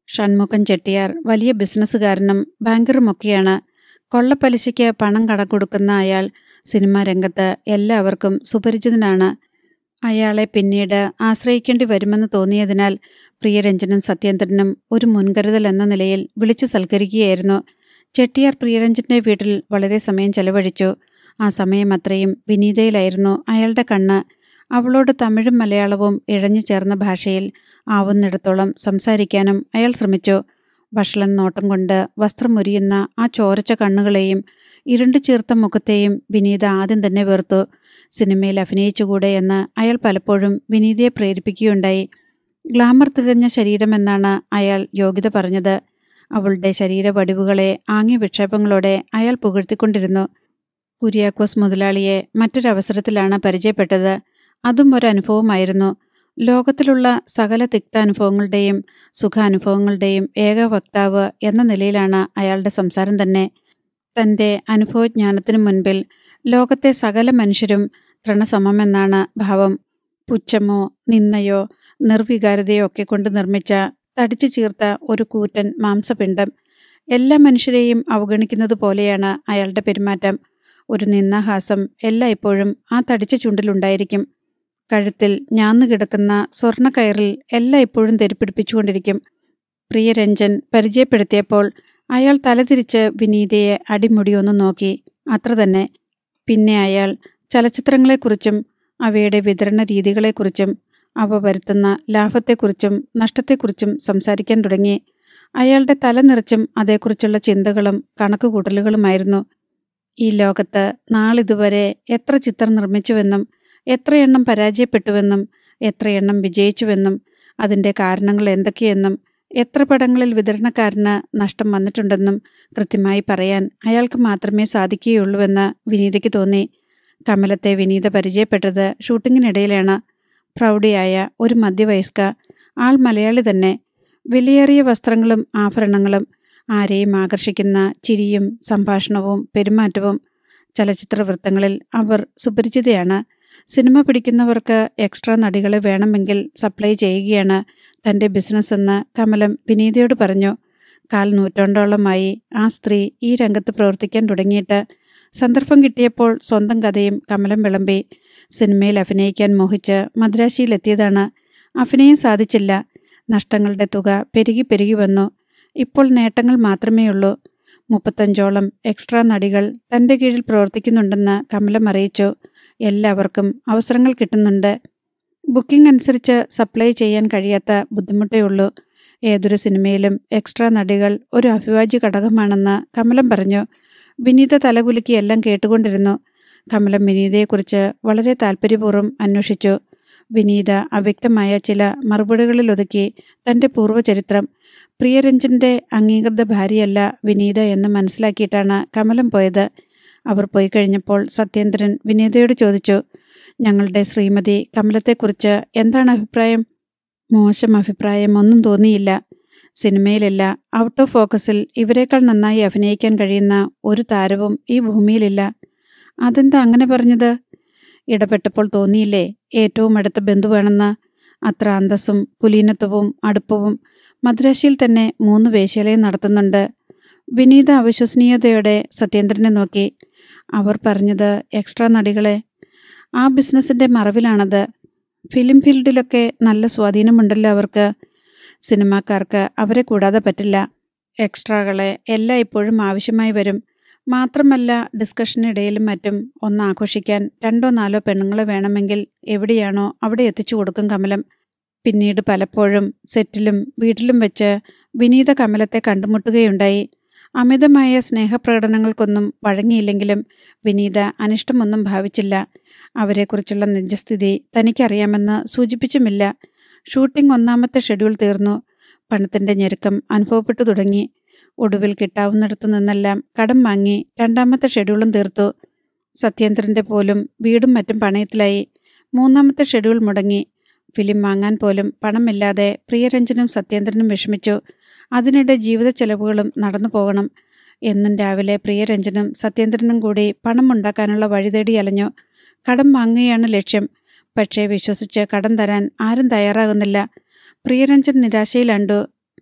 ഷൺമുഖൻ ചെട്ടിയാർ വലിയ ബിസിനസ്സുകാരനും ബാങ്കറുമൊക്കെയാണ് കൊള്ളപ്പലിശയ്ക്ക് പണം കടം കൊടുക്കുന്ന അയാൾ സിനിമാ രംഗത്ത് എല്ലാവർക്കും സുപരിചിതനാണ് അയാളെ പിന്നീട് ആശ്രയിക്കേണ്ടി വരുമെന്ന് തോന്നിയതിനാൽ പ്രിയരഞ്ജനും സത്യേന്ദ്രനും ഒരു മുൻകരുതൽ എന്ന നിലയിൽ വിളിച്ചു സൽക്കരിക്കുകയായിരുന്നു ചെട്ടിയാർ പ്രിയരഞ്ജന്റെ വീട്ടിൽ വളരെ സമയം ചെലവഴിച്ചു ആ സമയം അത്രയും വിനീതയിലായിരുന്നു അയാളുടെ കണ്ണ് അവളോട് തമിഴും മലയാളവും ഇഴഞ്ഞു ചേർന്ന ഭാഷയിൽ ആവുന്നിടത്തോളം സംസാരിക്കാനും അയാൾ ശ്രമിച്ചു വഷളൻ നോട്ടം കൊണ്ട് വസ്ത്രം മുരിയുന്ന ആ ചോരച്ച കണ്ണുകളെയും ഇരുണ്ടു ചീർത്ത മുഖത്തെയും വിനീത ആദ്യം തന്നെ വെറുത്തു സിനിമയിൽ അഭിനയിച്ചുകൂടെ എന്ന് അയാൾ പലപ്പോഴും വിനീതയെ പ്രേരിപ്പിക്കുകയുണ്ടായി ഗ്ലാമർ തികഞ്ഞ ശരീരമെന്നാണ് അയാൾ യോഗ്യത പറഞ്ഞത് അവളുടെ ശരീരവടിവുകളെ ആംഗ്യ വിക്ഷേപങ്ങളോടെ അയാൾ പുകഴ്ത്തിക്കൊണ്ടിരുന്നു കുര്യാക്കോസ് മുതലാളിയെ മറ്റൊരവസരത്തിലാണ് പരിചയപ്പെട്ടത് അതും ഒരനുഭവമായിരുന്നു ലോകത്തിലുള്ള സകല തിക്താനുഭവങ്ങളുടെയും സുഖാനുഭവങ്ങളുടെയും ഏക വക്താവ് എന്ന നിലയിലാണ് അയാളുടെ സംസാരം തന്നെ തൻ്റെ അനുഭവജ്ഞാനത്തിനു മുൻപിൽ ലോകത്തെ സകല മനുഷ്യരും തൃണസമമെന്നാണ് ഭാവം പുച്ഛമോ നിന്നയോ നിർവികാരതയോ ഒക്കെ കൊണ്ട് നിർമ്മിച്ച തടിച്ചു ചീർത്ത ഒരു കൂറ്റൻ മാംസപിണ്ഡം എല്ലാ മനുഷ്യരെയും അവഗണിക്കുന്നത് പോലെയാണ് അയാളുടെ പെരുമാറ്റം ഒരു നിന്നാഹാസം എല്ലായ്പ്പോഴും ആ തടിച്ച ചുണ്ടിലുണ്ടായിരിക്കും കഴുത്തിൽ ഞാന്നു കിടക്കുന്ന സ്വർണ്ണക്കയറിൽ എല്ലായ്പ്പോഴും തെരിപ്പിടിപ്പിച്ചുകൊണ്ടിരിക്കും പ്രിയരഞ്ജൻ പരിചയപ്പെടുത്തിയപ്പോൾ അയാൾ തലതിരിച്ച് വിനീതയെ അടിമുടിയൊന്ന് നോക്കി അത്ര തന്നെ പിന്നെ അയാൾ ചലച്ചിത്രങ്ങളെക്കുറിച്ചും അവയുടെ വിതരണ രീതികളെക്കുറിച്ചും അവ വരുത്തുന്ന ലാഭത്തെക്കുറിച്ചും നഷ്ടത്തെക്കുറിച്ചും സംസാരിക്കാൻ തുടങ്ങി അയാളുടെ തല നിറച്ചും അതേക്കുറിച്ചുള്ള ചിന്തകളും കണക്കുകൂട്ടലുകളുമായിരുന്നു ഈ ലോകത്ത് നാളിതുവരെ എത്ര ചിത്രം നിർമ്മിച്ചുവെന്നും എത്രയെണ്ണം പരാജയപ്പെട്ടുവെന്നും എത്രയെണ്ണം വിജയിച്ചുവെന്നും അതിൻ്റെ കാരണങ്ങൾ എന്തൊക്കെയെന്നും എത്ര പടങ്ങളിൽ വിതരണക്കാരന് നഷ്ടം വന്നിട്ടുണ്ടെന്നും കൃത്യമായി പറയാൻ അയാൾക്ക് മാത്രമേ സാധിക്കുകയുള്ളൂവെന്ന് വിനീതയ്ക്ക് തോന്നി കമലത്തെ വിനീത പരിചയപ്പെട്ടത് ഷൂട്ടിങ്ങിനിടയിലാണ് പ്രൗഢിയായ ഒരു മധ്യവയസ്ക ആൾ മലയാളി തന്നെ വിലയേറിയ വസ്ത്രങ്ങളും ആഭരണങ്ങളും ആരെയും ആകർഷിക്കുന്ന ചിരിയും സംഭാഷണവും പെരുമാറ്റവും ചലച്ചിത്ര വൃത്തങ്ങളിൽ അവർ സുപരിചിതയാണ് സിനിമ പിടിക്കുന്നവർക്ക് എക്സ്ട്രാ നടികളെ വേണമെങ്കിൽ സപ്ലൈ ചെയ്യുകയാണ് തൻ്റെ ബിസിനസ് എന്ന് കമലം വിനീതയോട് പറഞ്ഞു കാൽ നൂറ്റാണ്ടോളമായി ആ സ്ത്രീ ഈ രംഗത്ത് പ്രവർത്തിക്കാൻ തുടങ്ങിയിട്ട് സന്ദർഭം കിട്ടിയപ്പോൾ സ്വന്തം കഥയും കമലം വിളമ്പി സിനിമയിൽ അഭിനയിക്കാൻ മോഹിച്ച് മദ്രാശിയിലെത്തിയതാണ് അഭിനയം സാധിച്ചില്ല നഷ്ടങ്ങളുടെ തുക പെരുകി പെരുകി വന്നു ഇപ്പോൾ നേട്ടങ്ങൾ മാത്രമേയുള്ളൂ മുപ്പത്തഞ്ചോളം എക്സ്ട്രാ നടികൾ തൻ്റെ കീഴിൽ പ്രവർത്തിക്കുന്നുണ്ടെന്ന് കമലം അറിയിച്ചു എല്ലാവർക്കും അവസരങ്ങൾ കിട്ടുന്നുണ്ട് ബുക്കിംഗ് അനുസരിച്ച് സപ്ലൈ ചെയ്യാൻ കഴിയാത്ത ബുദ്ധിമുട്ടേ ഉള്ളൂ ഏതൊരു സിനിമയിലും എക്സ്ട്രാ നടികൾ ഒരു അഭിവാജ്യ ഘടകമാണെന്ന് കമലം പറഞ്ഞു വിനീത തലകുലുക്കി എല്ലാം കേട്ടുകൊണ്ടിരുന്നു കമലം വിനീതയെക്കുറിച്ച് വളരെ താല്പര്യപൂർവ്വം അന്വേഷിച്ചു വിനീത അവ്യക്തമായ ചില മറുപടികളിൽ ഒതുക്കി തൻ്റെ പൂർവ്വചരിത്രം പ്രിയരഞ്ജന്റെ അംഗീകൃത ഭാര്യയല്ല വിനീത എന്ന് മനസ്സിലാക്കിയിട്ടാണ് കമലം പോയത് അവർ പോയി കഴിഞ്ഞപ്പോൾ സത്യേന്ദ്രൻ വിനീതയോട് ചോദിച്ചു ഞങ്ങളുടെ ശ്രീമതി കമലത്തെക്കുറിച്ച് എന്താണ് അഭിപ്രായം മോശം അഭിപ്രായം ഒന്നും തോന്നിയില്ല സിനിമയിലില്ല ഔട്ട് ഓഫ് ഫോക്കസിൽ ഇവരെക്കാൾ നന്നായി അഭിനയിക്കാൻ കഴിയുന്ന ഒരു താരവും ഈ ഭൂമിയിലില്ല അതെന്താ അങ്ങനെ പറഞ്ഞത് ഇടപെട്ടപ്പോൾ തോന്നിയില്ലേ ഏറ്റവും അടുത്ത ബന്ധുവാണെന്ന് അത്ര അന്തസ്സും കുലീനത്വവും അടുപ്പവും മദ്രാശിയിൽ തന്നെ മൂന്ന് വേശ്യാലയം നടത്തുന്നുണ്ട് വിനീത അവിശ്വസനീയതയോടെ സത്യേന്ദ്രനെ നോക്കി അവർ പറഞ്ഞത് എക്സ്ട്രാ നടികളെ ആ ബിസിനസ്സിൻ്റെ മറവിലാണത് ഫിലിം ഫീൽഡിലൊക്കെ നല്ല സ്വാധീനമുണ്ടല്ലോ അവർക്ക് സിനിമാക്കാർക്ക് അവരെ കൂടാതെ പറ്റില്ല എക്സ്ട്രാകളെ എല്ലാം ഇപ്പോഴും ആവശ്യമായി വരും മാത്രമല്ല ഡിസ്കഷനിടയിലും മറ്റും ഒന്ന് ആഘോഷിക്കാൻ രണ്ടോ നാലോ പെണ്ണുങ്ങളെ വേണമെങ്കിൽ എവിടെയാണോ അവിടെ എത്തിച്ചു കൊടുക്കും കമലം പിന്നീട് പലപ്പോഴും സെറ്റിലും വീട്ടിലും വെച്ച് വിനീത കമലത്തെ കണ്ടുമുട്ടുകയുണ്ടായി അമിതമായ സ്നേഹപ്രകടനങ്ങൾക്കൊന്നും വഴങ്ങിയില്ലെങ്കിലും വിനീത അനിഷ്ടമൊന്നും ഭാവിച്ചില്ല അവരെക്കുറിച്ചുള്ള നിജസ്ഥിതി തനിക്കറിയാമെന്ന് സൂചിപ്പിച്ചുമില്ല ഷൂട്ടിംഗ് ഒന്നാമത്തെ ഷെഡ്യൂൾ തീർന്നു പണത്തിൻ്റെ ഞെരുക്കം അനുഭവപ്പെട്ടു തുടങ്ങി ഒടുവിൽ കിട്ടാവുന്നിടത്തു നിന്നെല്ലാം കടം വാങ്ങി രണ്ടാമത്തെ ഷെഡ്യൂളും തീർത്തു സത്യേന്ദ്രൻ്റെ പോലും വീടും മറ്റും പണയത്തിലായി മൂന്നാമത്തെ ഷെഡ്യൂൾ മുടങ്ങി ഫിലിം വാങ്ങാൻ പോലും പണമില്ലാതെ പ്രിയരഞ്ജനും സത്യേന്ദ്രനും വിഷമിച്ചു അതിനിടെ ജീവിത ചെലവുകളും നടന്നു പോകണം എന്നും രാവിലെ പ്രിയരഞ്ജനും സത്യേന്ദ്രനും കൂടി പണം ഉണ്ടാക്കാനുള്ള വഴി തേടി അലഞ്ഞു കടം വാങ്ങുകയാണ് ലക്ഷ്യം പക്ഷേ വിശ്വസിച്ച് കടം തരാൻ ആരും തയ്യാറാകുന്നില്ല പ്രിയരഞ്ജൻ നിരാശയിലണ്ടു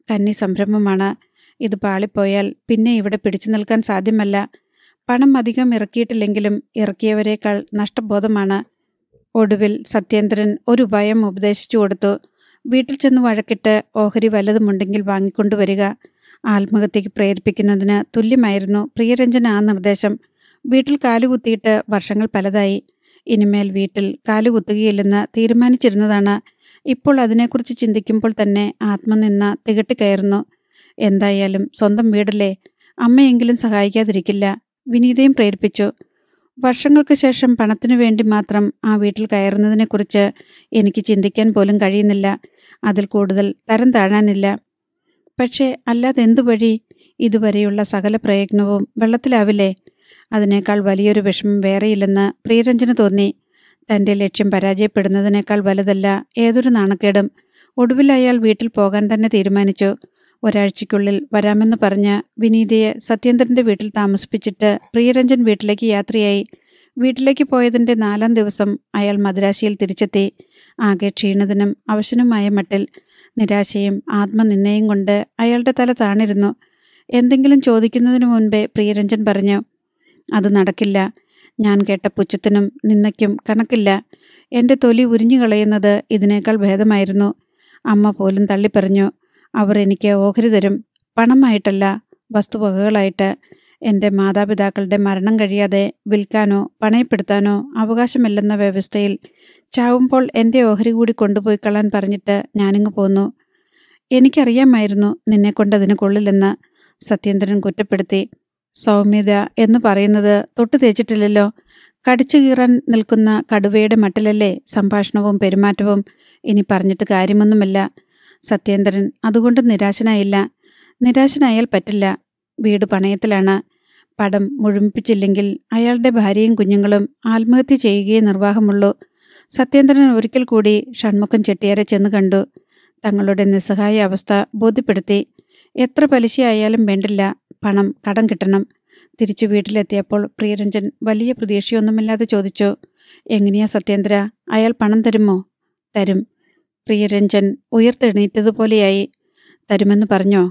കന്നി സംരംഭമാണ് ഇത് പാളിപ്പോയാൽ പിന്നെ ഇവിടെ പിടിച്ചു നിൽക്കാൻ സാധ്യമല്ല പണം അധികം ഇറക്കിയിട്ടില്ലെങ്കിലും ഇറക്കിയവരെക്കാൾ നഷ്ടബോധമാണ് ഒടുവിൽ സത്യേന്ദ്രൻ ഒരു ഉപായം ഉപദേശിച്ചു കൊടുത്തു വീട്ടിൽ ചെന്ന് വഴക്കിട്ട് ഓഹരി വല്ലതുമുണ്ടെങ്കിൽ വാങ്ങിക്കൊണ്ടുവരിക ആത്മഹത്യക്ക് പ്രേരിപ്പിക്കുന്നതിന് തുല്യമായിരുന്നു പ്രിയരഞ്ജന ആ നിർദ്ദേശം വീട്ടിൽ കാലുകുത്തിയിട്ട് വർഷങ്ങൾ പലതായി ഇനിമേൽ വീട്ടിൽ കാലുകുത്തുകയില്ലെന്ന് തീരുമാനിച്ചിരുന്നതാണ് ഇപ്പോൾ അതിനെക്കുറിച്ച് ചിന്തിക്കുമ്പോൾ തന്നെ ആത്മനിന്ന തികട്ടിക്കയറുന്നു എന്തായാലും സ്വന്തം വീടല്ലേ അമ്മയെങ്കിലും സഹായിക്കാതിരിക്കില്ല വിനീതയും പ്രേരിപ്പിച്ചു വർഷങ്ങൾക്ക് ശേഷം പണത്തിനു വേണ്ടി മാത്രം ആ വീട്ടിൽ കയറുന്നതിനെക്കുറിച്ച് എനിക്ക് ചിന്തിക്കാൻ പോലും കഴിയുന്നില്ല അതിൽ കൂടുതൽ തരം താഴാനില്ല പക്ഷേ അല്ലാതെ എന്തു വഴി ഇതുവരെയുള്ള സകല പ്രയത്നവും വെള്ളത്തിലാവില്ലേ അതിനേക്കാൾ വലിയൊരു വിഷമം വേറെയില്ലെന്ന് പ്രിയരഞ്ജന് തോന്നി തൻ്റെ ലക്ഷ്യം പരാജയപ്പെടുന്നതിനേക്കാൾ വലുതല്ല ഏതൊരു നാണക്കേടും ഒടുവിൽ അയാൾ വീട്ടിൽ പോകാൻ തന്നെ തീരുമാനിച്ചു ഒരാഴ്ചയ്ക്കുള്ളിൽ വരാമെന്ന് പറഞ്ഞ് വിനീതയെ സത്യേന്ദ്രന്റെ വീട്ടിൽ താമസിപ്പിച്ചിട്ട് പ്രിയരഞ്ജൻ വീട്ടിലേക്ക് യാത്രയായി വീട്ടിലേക്ക് പോയതിന്റെ നാലാം ദിവസം അയാൾ മദ്രാശിയിൽ തിരിച്ചെത്തി ആകെ ക്ഷീണിതനും അവശനുമായ മട്ടിൽ നിരാശയും ആത്മനിന്ദയും കൊണ്ട് അയാളുടെ തല താണിരുന്നു എന്തെങ്കിലും ചോദിക്കുന്നതിനു മുൻപേ പ്രിയരഞ്ജൻ പറഞ്ഞു അത് നടക്കില്ല ഞാൻ കേട്ട പുച്ഛത്തിനും നിന്നയ്ക്കും കണക്കില്ല എൻ്റെ തൊലി ഉരിഞ്ഞു കളയുന്നത് ഇതിനേക്കാൾ ഭേദമായിരുന്നു അമ്മ പോലും തള്ളിപ്പറഞ്ഞു അവർ എനിക്ക് ഓഹരി തരും പണമായിട്ടല്ല വസ്തുവകകളായിട്ട് എൻ്റെ മാതാപിതാക്കളുടെ മരണം കഴിയാതെ വിൽക്കാനോ പണയപ്പെടുത്താനോ അവകാശമില്ലെന്ന വ്യവസ്ഥയിൽ ചാവുമ്പോൾ എൻ്റെ ഓഹരി കൂടി കൊണ്ടുപോയി കളാൻ പറഞ്ഞിട്ട് ഞാനിങ്ങ് പോന്നു എനിക്കറിയാമായിരുന്നു നിന്നെക്കൊണ്ടതിന് കൊള്ളില്ലെന്ന് സത്യേന്ദ്രൻ കുറ്റപ്പെടുത്തി സൗമ്യത എന്ന് പറയുന്നത് തൊട്ടു തേച്ചിട്ടില്ലല്ലോ കടിച്ചു കീറാൻ നിൽക്കുന്ന കടുവയുടെ മട്ടിലല്ലേ സംഭാഷണവും പെരുമാറ്റവും ഇനി പറഞ്ഞിട്ട് കാര്യമൊന്നുമില്ല സത്യേന്ദ്രൻ അതുകൊണ്ട് നിരാശനായില്ല നിരാശനായാൽ പറ്റില്ല വീട് പണയത്തിലാണ് പടം മുഴുമിപ്പിച്ചില്ലെങ്കിൽ അയാളുടെ ഭാര്യയും കുഞ്ഞുങ്ങളും ആത്മഹത്യ ചെയ്യുകയേ നിർവാഹമുള്ളൂ സത്യേന്ദ്രൻ ഒരിക്കൽ കൂടി ഷൺമുഖം ചെട്ടിയാരെ ചെന്ന് കണ്ടു തങ്ങളുടെ നിസ്സഹായ അവസ്ഥ ബോധ്യപ്പെടുത്തി എത്ര പലിശയായാലും വേണ്ടില്ല പണം കടം കിട്ടണം തിരിച്ചു വീട്ടിലെത്തിയപ്പോൾ പ്രിയരഞ്ജൻ വലിയ പ്രതീക്ഷയൊന്നുമില്ലാതെ ചോദിച്ചു എങ്ങനെയാ സത്യേന്ദ്ര അയാൾ പണം തരുമോ തരും പ്രിയരഞ്ജൻ ഉയർത്തെണീറ്റതുപോലെയായി തരുമെന്ന് പറഞ്ഞോ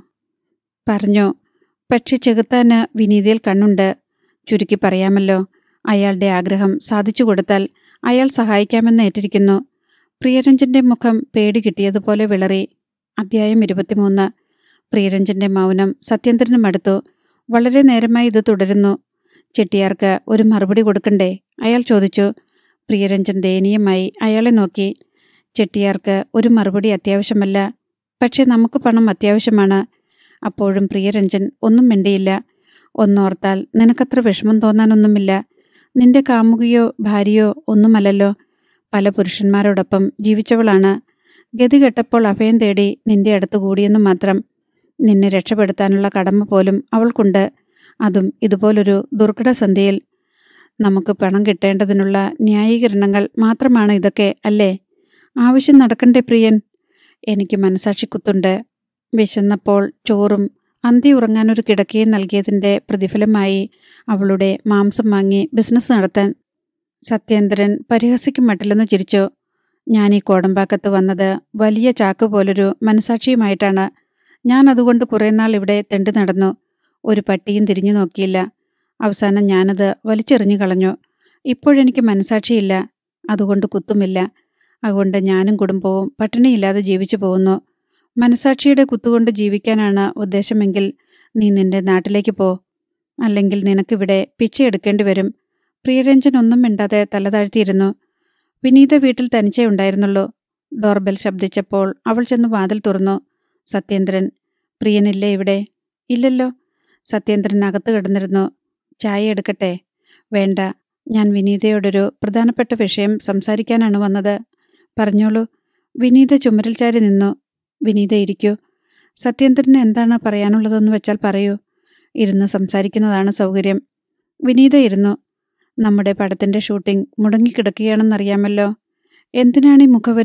പറഞ്ഞോ പക്ഷെ ചെകുത്താന് വിനീതയിൽ കണ്ണുണ്ട് ചുരുക്കി പറയാമല്ലോ അയാളുടെ ആഗ്രഹം സാധിച്ചു കൊടുത്താൽ അയാൾ സഹായിക്കാമെന്ന് ഏറ്റിരിക്കുന്നു പ്രിയരഞ്ജന്റെ മുഖം പേടി കിട്ടിയതുപോലെ വിളറി അധ്യായം ഇരുപത്തിമൂന്ന് പ്രിയരഞ്ജന്റെ മൗനം സത്യേന്ദ്രനും അടുത്തു വളരെ നേരമായി ഇത് തുടരുന്നു ചെട്ടിയാർക്ക് ഒരു മറുപടി കൊടുക്കണ്ടേ അയാൾ ചോദിച്ചു പ്രിയരഞ്ജൻ ദയനീയമായി അയാളെ നോക്കി ചെട്ടിയാർക്ക് ഒരു മറുപടി അത്യാവശ്യമല്ല പക്ഷേ നമുക്ക് പണം അത്യാവശ്യമാണ് അപ്പോഴും പ്രിയരഞ്ജൻ ഒന്നും മിണ്ടിയില്ല ഒന്നോർത്താൽ നിനക്കത്ര വിഷമം തോന്നാനൊന്നുമില്ല നിന്റെ കാമുകിയോ ഭാര്യയോ ഒന്നുമല്ലല്ലോ പല പുരുഷന്മാരോടൊപ്പം ജീവിച്ചവളാണ് ഗതി കെട്ടപ്പോൾ അഭയം തേടി നിന്റെ അടുത്ത് കൂടിയെന്ന് മാത്രം നിന്നെ രക്ഷപ്പെടുത്താനുള്ള കടമ പോലും അവൾക്കുണ്ട് അതും ഇതുപോലൊരു ദുർഘട സന്ധ്യയിൽ നമുക്ക് പണം കിട്ടേണ്ടതിനുള്ള ന്യായീകരണങ്ങൾ മാത്രമാണ് ഇതൊക്കെ അല്ലേ ആവശ്യം നടക്കണ്ടേ പ്രിയൻ എനിക്ക് മനസാക്ഷി കുത്തുണ്ട് വിശന്നപ്പോൾ ചോറും അന്തി ഉറങ്ങാനൊരു കിടക്കയും നൽകിയതിൻ്റെ പ്രതിഫലമായി അവളുടെ മാംസം വാങ്ങി ബിസിനസ് നടത്താൻ സത്യേന്ദ്രൻ പരിഹസിക്കും മട്ടില്ലെന്ന് ചിരിച്ചു ഞാൻ ഈ കോടമ്പാക്കത്ത് വന്നത് വലിയ ചാക്ക് പോലൊരു മനസാക്ഷിയുമായിട്ടാണ് ഞാൻ അതുകൊണ്ട് കുറേ നാൾ ഇവിടെ തെണ്ടി നടന്നു ഒരു പട്ടിയും തിരിഞ്ഞു നോക്കിയില്ല അവസാനം ഞാനത് വലിച്ചെറിഞ്ഞു കളഞ്ഞു ഇപ്പോഴെനിക്ക് മനസാക്ഷിയില്ല അതുകൊണ്ട് കുത്തുമില്ല അതുകൊണ്ട് ഞാനും കുടുംബവും പട്ടിണിയില്ലാതെ ജീവിച്ചു പോകുന്നു മനസാക്ഷിയുടെ കുത്തുകൊണ്ട് ജീവിക്കാനാണ് ഉദ്ദേശമെങ്കിൽ നീ നിന്റെ നാട്ടിലേക്ക് പോ അല്ലെങ്കിൽ നിനക്കിവിടെ പിച്ചയെടുക്കേണ്ടി വരും പ്രിയരഞ്ജൻ ഒന്നും മിണ്ടാതെ തലതാഴ്ത്തിയിരുന്നു വിനീത വീട്ടിൽ തനിച്ചേ ഉണ്ടായിരുന്നുള്ളൂ ഡോർബെൽ ശബ്ദിച്ചപ്പോൾ അവൾ ചെന്ന് വാതിൽ തുറന്നു സത്യേന്ദ്രൻ പ്രിയനില്ലേ ഇവിടെ ഇല്ലല്ലോ സത്യേന്ദ്രൻ അകത്ത് കിടന്നിരുന്നു ചായ എടുക്കട്ടെ വേണ്ട ഞാൻ വിനീതയോടൊരു പ്രധാനപ്പെട്ട വിഷയം സംസാരിക്കാനാണ് വന്നത് പറഞ്ഞോളൂ വിനീത ചുമരിൽ ചാരി നിന്നു വിനീത ഇരിക്കൂ സത്യേന്ദ്രന് എന്താണ് പറയാനുള്ളതെന്ന് വെച്ചാൽ പറയൂ ഇരുന്ന് സംസാരിക്കുന്നതാണ് സൗകര്യം വിനീത ഇരുന്നു നമ്മുടെ പടത്തിന്റെ ഷൂട്ടിംഗ് മുടങ്ങിക്കിടക്കുകയാണെന്നറിയാമല്ലോ എന്തിനാണ് ഈ മുഖവര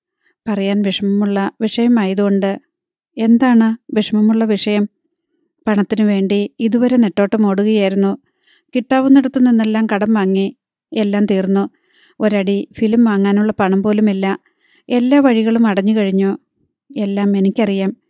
പറയാൻ വിഷമമുള്ള വിഷയമായതുകൊണ്ട് എന്താണ് വിഷമമുള്ള വിഷയം പണത്തിനു വേണ്ടി ഇതുവരെ നെട്ടോട്ടം ഓടുകയായിരുന്നു കിട്ടാവുന്നിടത്തു നിന്നെല്ലാം കടം വാങ്ങി എല്ലാം തീർന്നു ഒരടി ഫിലിം വാങ്ങാനുള്ള പണം പോലുമില്ല എല്ലാ വഴികളും അടഞ്ഞു കഴിഞ്ഞു എല്ലാം എനിക്കറിയാം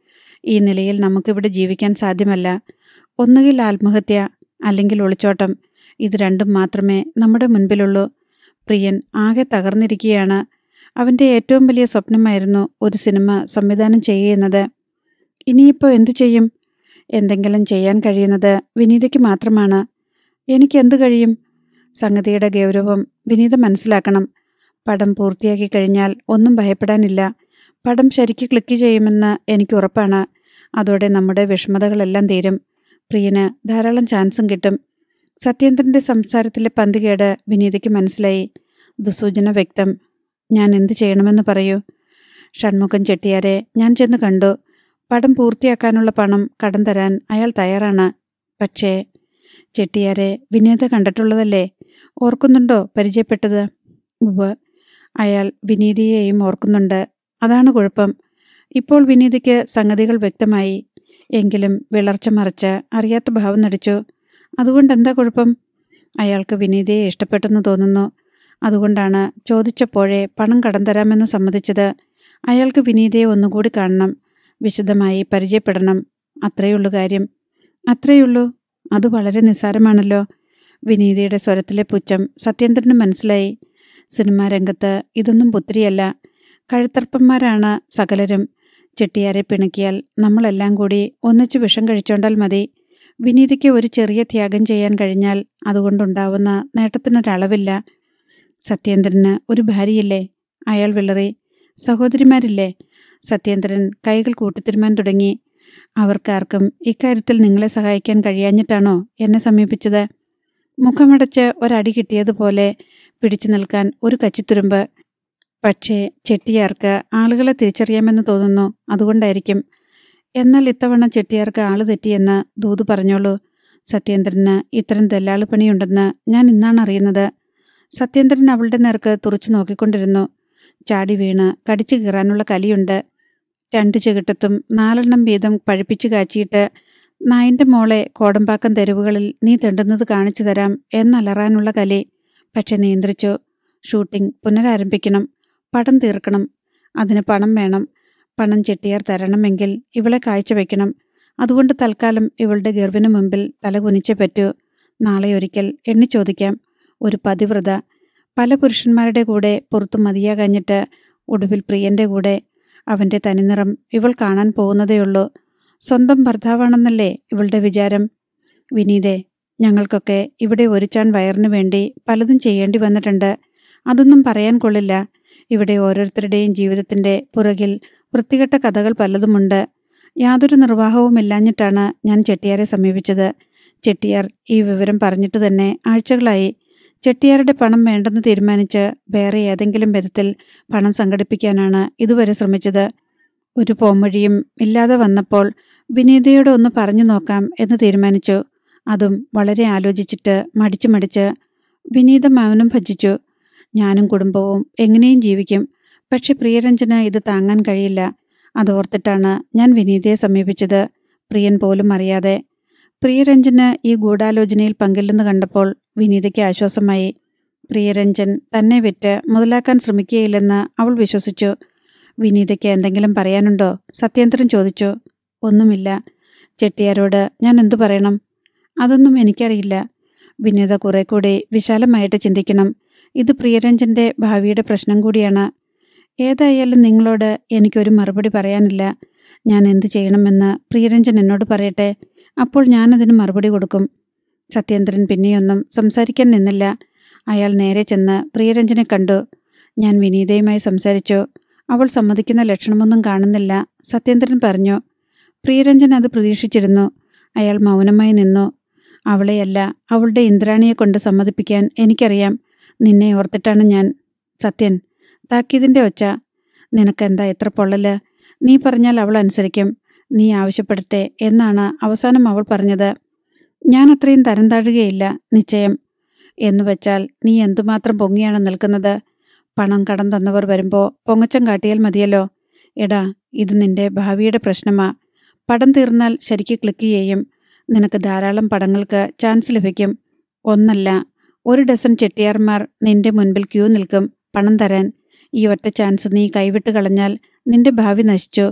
ഈ നിലയിൽ നമുക്കിവിടെ ജീവിക്കാൻ സാധ്യമല്ല ഒന്നുകിൽ ആത്മഹത്യ അല്ലെങ്കിൽ ഒളിച്ചോട്ടം ഇത് രണ്ടും മാത്രമേ നമ്മുടെ മുൻപിലുള്ളൂ പ്രിയൻ ആകെ തകർന്നിരിക്കുകയാണ് അവൻ്റെ ഏറ്റവും വലിയ സ്വപ്നമായിരുന്നു ഒരു സിനിമ സംവിധാനം ചെയ്യുന്നത് ഇനിയിപ്പോൾ എന്തു ചെയ്യും എന്തെങ്കിലും ചെയ്യാൻ കഴിയുന്നത് വിനീതയ്ക്ക് മാത്രമാണ് എനിക്ക് എന്തു കഴിയും സംഗതിയുടെ ഗൗരവം വിനീത മനസ്സിലാക്കണം പടം പൂർത്തിയാക്കി കഴിഞ്ഞാൽ ഒന്നും ഭയപ്പെടാനില്ല പടം ശരിക്ക് ക്ലിക്ക് ചെയ്യുമെന്ന് എനിക്ക് ഉറപ്പാണ് അതോടെ നമ്മുടെ വിഷമതകളെല്ലാം തീരും പ്രിയന് ധാരാളം ചാൻസും കിട്ടും സത്യേന്ദ്രന്റെ സംസാരത്തിലെ പന്തികേട് വിനീതയ്ക്ക് മനസ്സിലായി ദുസൂചന വ്യക്തം ഞാൻ എന്ത് ചെയ്യണമെന്ന് പറയൂ ഷൺമുഖം ചെട്ടിയാരെ ഞാൻ ചെന്ന് കണ്ടു പടം പൂർത്തിയാക്കാനുള്ള പണം കടം തരാൻ അയാൾ തയ്യാറാണ് പക്ഷേ ചെട്ടിയാരെ വിനീത കണ്ടിട്ടുള്ളതല്ലേ ഓർക്കുന്നുണ്ടോ പരിചയപ്പെട്ടത് ഉവ്വ് അയാൾ വിനീതയെയും ഓർക്കുന്നുണ്ട് അതാണ് കുഴപ്പം ഇപ്പോൾ വിനീതയ്ക്ക് സംഗതികൾ വ്യക്തമായി എങ്കിലും വിളർച്ച മറിച്ച് അറിയാത്ത ഭാവം നടിച്ചു അതുകൊണ്ട് എന്താ കുഴപ്പം അയാൾക്ക് വിനീതയെ ഇഷ്ടപ്പെട്ടെന്ന് തോന്നുന്നു അതുകൊണ്ടാണ് ചോദിച്ചപ്പോഴേ പണം കടം തരാമെന്ന് സമ്മതിച്ചത് അയാൾക്ക് വിനീതയെ ഒന്നുകൂടി കാണണം വിശദമായി പരിചയപ്പെടണം അത്രയുള്ളൂ കാര്യം അത്രയുള്ളൂ അത് വളരെ നിസ്സാരമാണല്ലോ വിനീതയുടെ സ്വരത്തിലെ പുച്ഛം സത്യേന്ദ്രന് മനസ്സിലായി സിനിമാ രംഗത്ത് ഇതൊന്നും പുത്തിരിയല്ല കഴുത്തർപ്പന്മാരാണ് സകലരും ചെട്ടിയാരെ പിണക്കിയാൽ നമ്മളെല്ലാം കൂടി ഒന്നിച്ച് വിഷം കഴിച്ചോണ്ടാൽ മതി വിനീതയ്ക്ക് ഒരു ചെറിയ ത്യാഗം ചെയ്യാൻ കഴിഞ്ഞാൽ അതുകൊണ്ടുണ്ടാവുന്ന നേട്ടത്തിനൊരളവില്ല സത്യേന്ദ്രന് ഒരു ഭാര്യയില്ലേ അയാൾ വിളറി സഹോദരിമാരില്ലേ സത്യേന്ദ്രൻ കൈകൾ കൂട്ടിത്തിരുമാൻ തുടങ്ങി അവർക്കാർക്കും ഇക്കാര്യത്തിൽ നിങ്ങളെ സഹായിക്കാൻ കഴിയാഞ്ഞിട്ടാണോ എന്നെ സമീപിച്ചത് മുഖമടച്ച് ഒരടി കിട്ടിയതുപോലെ പിടിച്ചു നിൽക്കാൻ ഒരു കച്ചിത്തുരുമ്പ് പക്ഷേ ചെട്ടിയാർക്ക് ആളുകളെ തിരിച്ചറിയാമെന്ന് തോന്നുന്നു അതുകൊണ്ടായിരിക്കും എന്നാൽ ഇത്തവണ ചെട്ടിയാർക്ക് ആള് തെറ്റിയെന്ന് ദൂത് പറഞ്ഞോളൂ സത്യേന്ദ്രന് ഇത്തരം ദല്ലാള് പണിയുണ്ടെന്ന് ഞാൻ ഇന്നാണ് അറിയുന്നത് സത്യേന്ദ്രൻ അവളുടെ നേർക്ക് തുറച്ചു നോക്കിക്കൊണ്ടിരുന്നു ചാടി വീണ് കടിച്ചു കീറാനുള്ള കലിയുണ്ട് രണ്ട് ചെകിട്ടത്തും നാലെണ്ണം വീതം പഴുപ്പിച്ചു കാച്ചിയിട്ട് നായിൻ്റെ മോളെ കോടമ്പാക്കം തെരുവുകളിൽ നീ തെണ്ടുന്നത് കാണിച്ചു തരാം എന്നലറാനുള്ള കലി പക്ഷെ നിയന്ത്രിച്ചു ഷൂട്ടിംഗ് പുനരാരംഭിക്കണം പടം തീർക്കണം അതിന് പണം വേണം പണം ചെട്ടിയാർ തരണമെങ്കിൽ ഇവളെ കാഴ്ചവെക്കണം അതുകൊണ്ട് തൽക്കാലം ഇവളുടെ ഗർഭിന് മുമ്പിൽ തല കുനിച്ചേ പറ്റൂ നാളെ ഒരിക്കൽ എണ്ണി ചോദിക്കാം ഒരു പതിവ്രത പല പുരുഷന്മാരുടെ കൂടെ പുറത്തു മതിയാകഞ്ഞിട്ട് ഒടുവിൽ പ്രിയന്റെ കൂടെ അവന്റെ തനിനിറം ഇവൾ കാണാൻ പോകുന്നതേയുള്ളൂ സ്വന്തം ഭർത്താവാണെന്നല്ലേ ഇവളുടെ വിചാരം വിനീതേ ഞങ്ങൾക്കൊക്കെ ഇവിടെ ഒരുച്ചാൻ വയറിനു വേണ്ടി പലതും ചെയ്യേണ്ടി വന്നിട്ടുണ്ട് അതൊന്നും പറയാൻ കൊള്ളില്ല ഇവിടെ ഓരോരുത്തരുടെയും ജീവിതത്തിന്റെ പുറകിൽ വൃത്തികെട്ട കഥകൾ പലതുമുണ്ട് യാതൊരു നിർവാഹവുമില്ലാഞ്ഞിട്ടാണ് ഞാൻ ചെട്ടിയാരെ സമീപിച്ചത് ചെട്ടിയാർ ഈ വിവരം പറഞ്ഞിട്ട് തന്നെ ആഴ്ചകളായി ചെട്ടിയാരുടെ പണം വേണ്ടെന്ന് തീരുമാനിച്ച് വേറെ ഏതെങ്കിലും വിധത്തിൽ പണം സംഘടിപ്പിക്കാനാണ് ഇതുവരെ ശ്രമിച്ചത് ഒരു പോംവഴിയും ഇല്ലാതെ വന്നപ്പോൾ വിനീതയോട് ഒന്ന് പറഞ്ഞു നോക്കാം എന്ന് തീരുമാനിച്ചു അതും വളരെ ആലോചിച്ചിട്ട് മടിച്ചു മടിച്ച് വിനീത മൗനം ഭജിച്ചു ഞാനും കുടുംബവും എങ്ങനെയും ജീവിക്കും പക്ഷെ പ്രിയരഞ്ജന് ഇത് താങ്ങാൻ കഴിയില്ല അതോർത്തിട്ടാണ് ഞാൻ വിനീതയെ സമീപിച്ചത് പ്രിയൻ പോലും അറിയാതെ പ്രിയരഞ്ജന് ഈ ഗൂഢാലോചനയിൽ പങ്കില്ലെന്ന് കണ്ടപ്പോൾ വിനീതയ്ക്ക് ആശ്വാസമായി പ്രിയരഞ്ജൻ തന്നെ വിറ്റ് മുതലാക്കാൻ ശ്രമിക്കുകയില്ലെന്ന് അവൾ വിശ്വസിച്ചു വിനീതയ്ക്ക് എന്തെങ്കിലും പറയാനുണ്ടോ സത്യേന്ദ്രൻ ചോദിച്ചു ഒന്നുമില്ല ചെട്ടിയാരോട് ഞാൻ എന്തു പറയണം അതൊന്നും എനിക്കറിയില്ല വിനീത കുറെ കൂടി വിശാലമായിട്ട് ചിന്തിക്കണം ഇത് പ്രിയരഞ്ജന്റെ ഭാവിയുടെ പ്രശ്നം കൂടിയാണ് ഏതായാലും നിങ്ങളോട് എനിക്കൊരു മറുപടി പറയാനില്ല ഞാൻ എന്ത് ചെയ്യണമെന്ന് പ്രിയരഞ്ജൻ എന്നോട് പറയട്ടെ അപ്പോൾ ഞാനതിന് മറുപടി കൊടുക്കും സത്യേന്ദ്രൻ പിന്നെയൊന്നും സംസാരിക്കാൻ നിന്നില്ല അയാൾ നേരെ ചെന്ന് പ്രിയരഞ്ജനെ കണ്ടു ഞാൻ വിനീതയുമായി സംസാരിച്ചു അവൾ സമ്മതിക്കുന്ന ലക്ഷണമൊന്നും കാണുന്നില്ല സത്യേന്ദ്രൻ പറഞ്ഞു പ്രിയരഞ്ജൻ അത് പ്രതീക്ഷിച്ചിരുന്നു അയാൾ മൗനമായി നിന്നു അവളെയല്ല അവളുടെ ഇന്ദ്രാണിയെ കൊണ്ട് സമ്മതിപ്പിക്കാൻ എനിക്കറിയാം നിന്നെ ഓർത്തിട്ടാണ് ഞാൻ സത്യൻ താക്കീതിൻ്റെ ഒച്ച നിനക്കെന്താ എത്ര പൊള്ളല് നീ പറഞ്ഞാൽ അവൾ അനുസരിക്കും നീ ആവശ്യപ്പെടട്ടെ എന്നാണ് അവസാനം അവൾ പറഞ്ഞത് ഞാൻ അത്രയും തരം താഴുകയില്ല നിശ്ചയം എന്നു വെച്ചാൽ നീ എന്തുമാത്രം പൊങ്ങിയാണ് നിൽക്കുന്നത് പണം കടം തന്നവർ വരുമ്പോൾ പൊങ്ങച്ചം കാട്ടിയാൽ മതിയല്ലോ എടാ ഇത് നിന്റെ ഭാവിയുടെ പ്രശ്നമാ പടം തീർന്നാൽ ശരിക്ക് ക്ലിക്ക് ചെയ്യും നിനക്ക് ധാരാളം പടങ്ങൾക്ക് ചാൻസ് ലഭിക്കും ഒന്നല്ല ഒരു ഡസൻ ചെട്ടിയാർമാർ നിന്റെ മുൻപിൽ ക്യൂ നിൽക്കും പണം തരാൻ ഈ ഒറ്റ ചാൻസ് നീ കൈവിട്ട് കളഞ്ഞാൽ നിന്റെ ഭാവി നശിച്ചു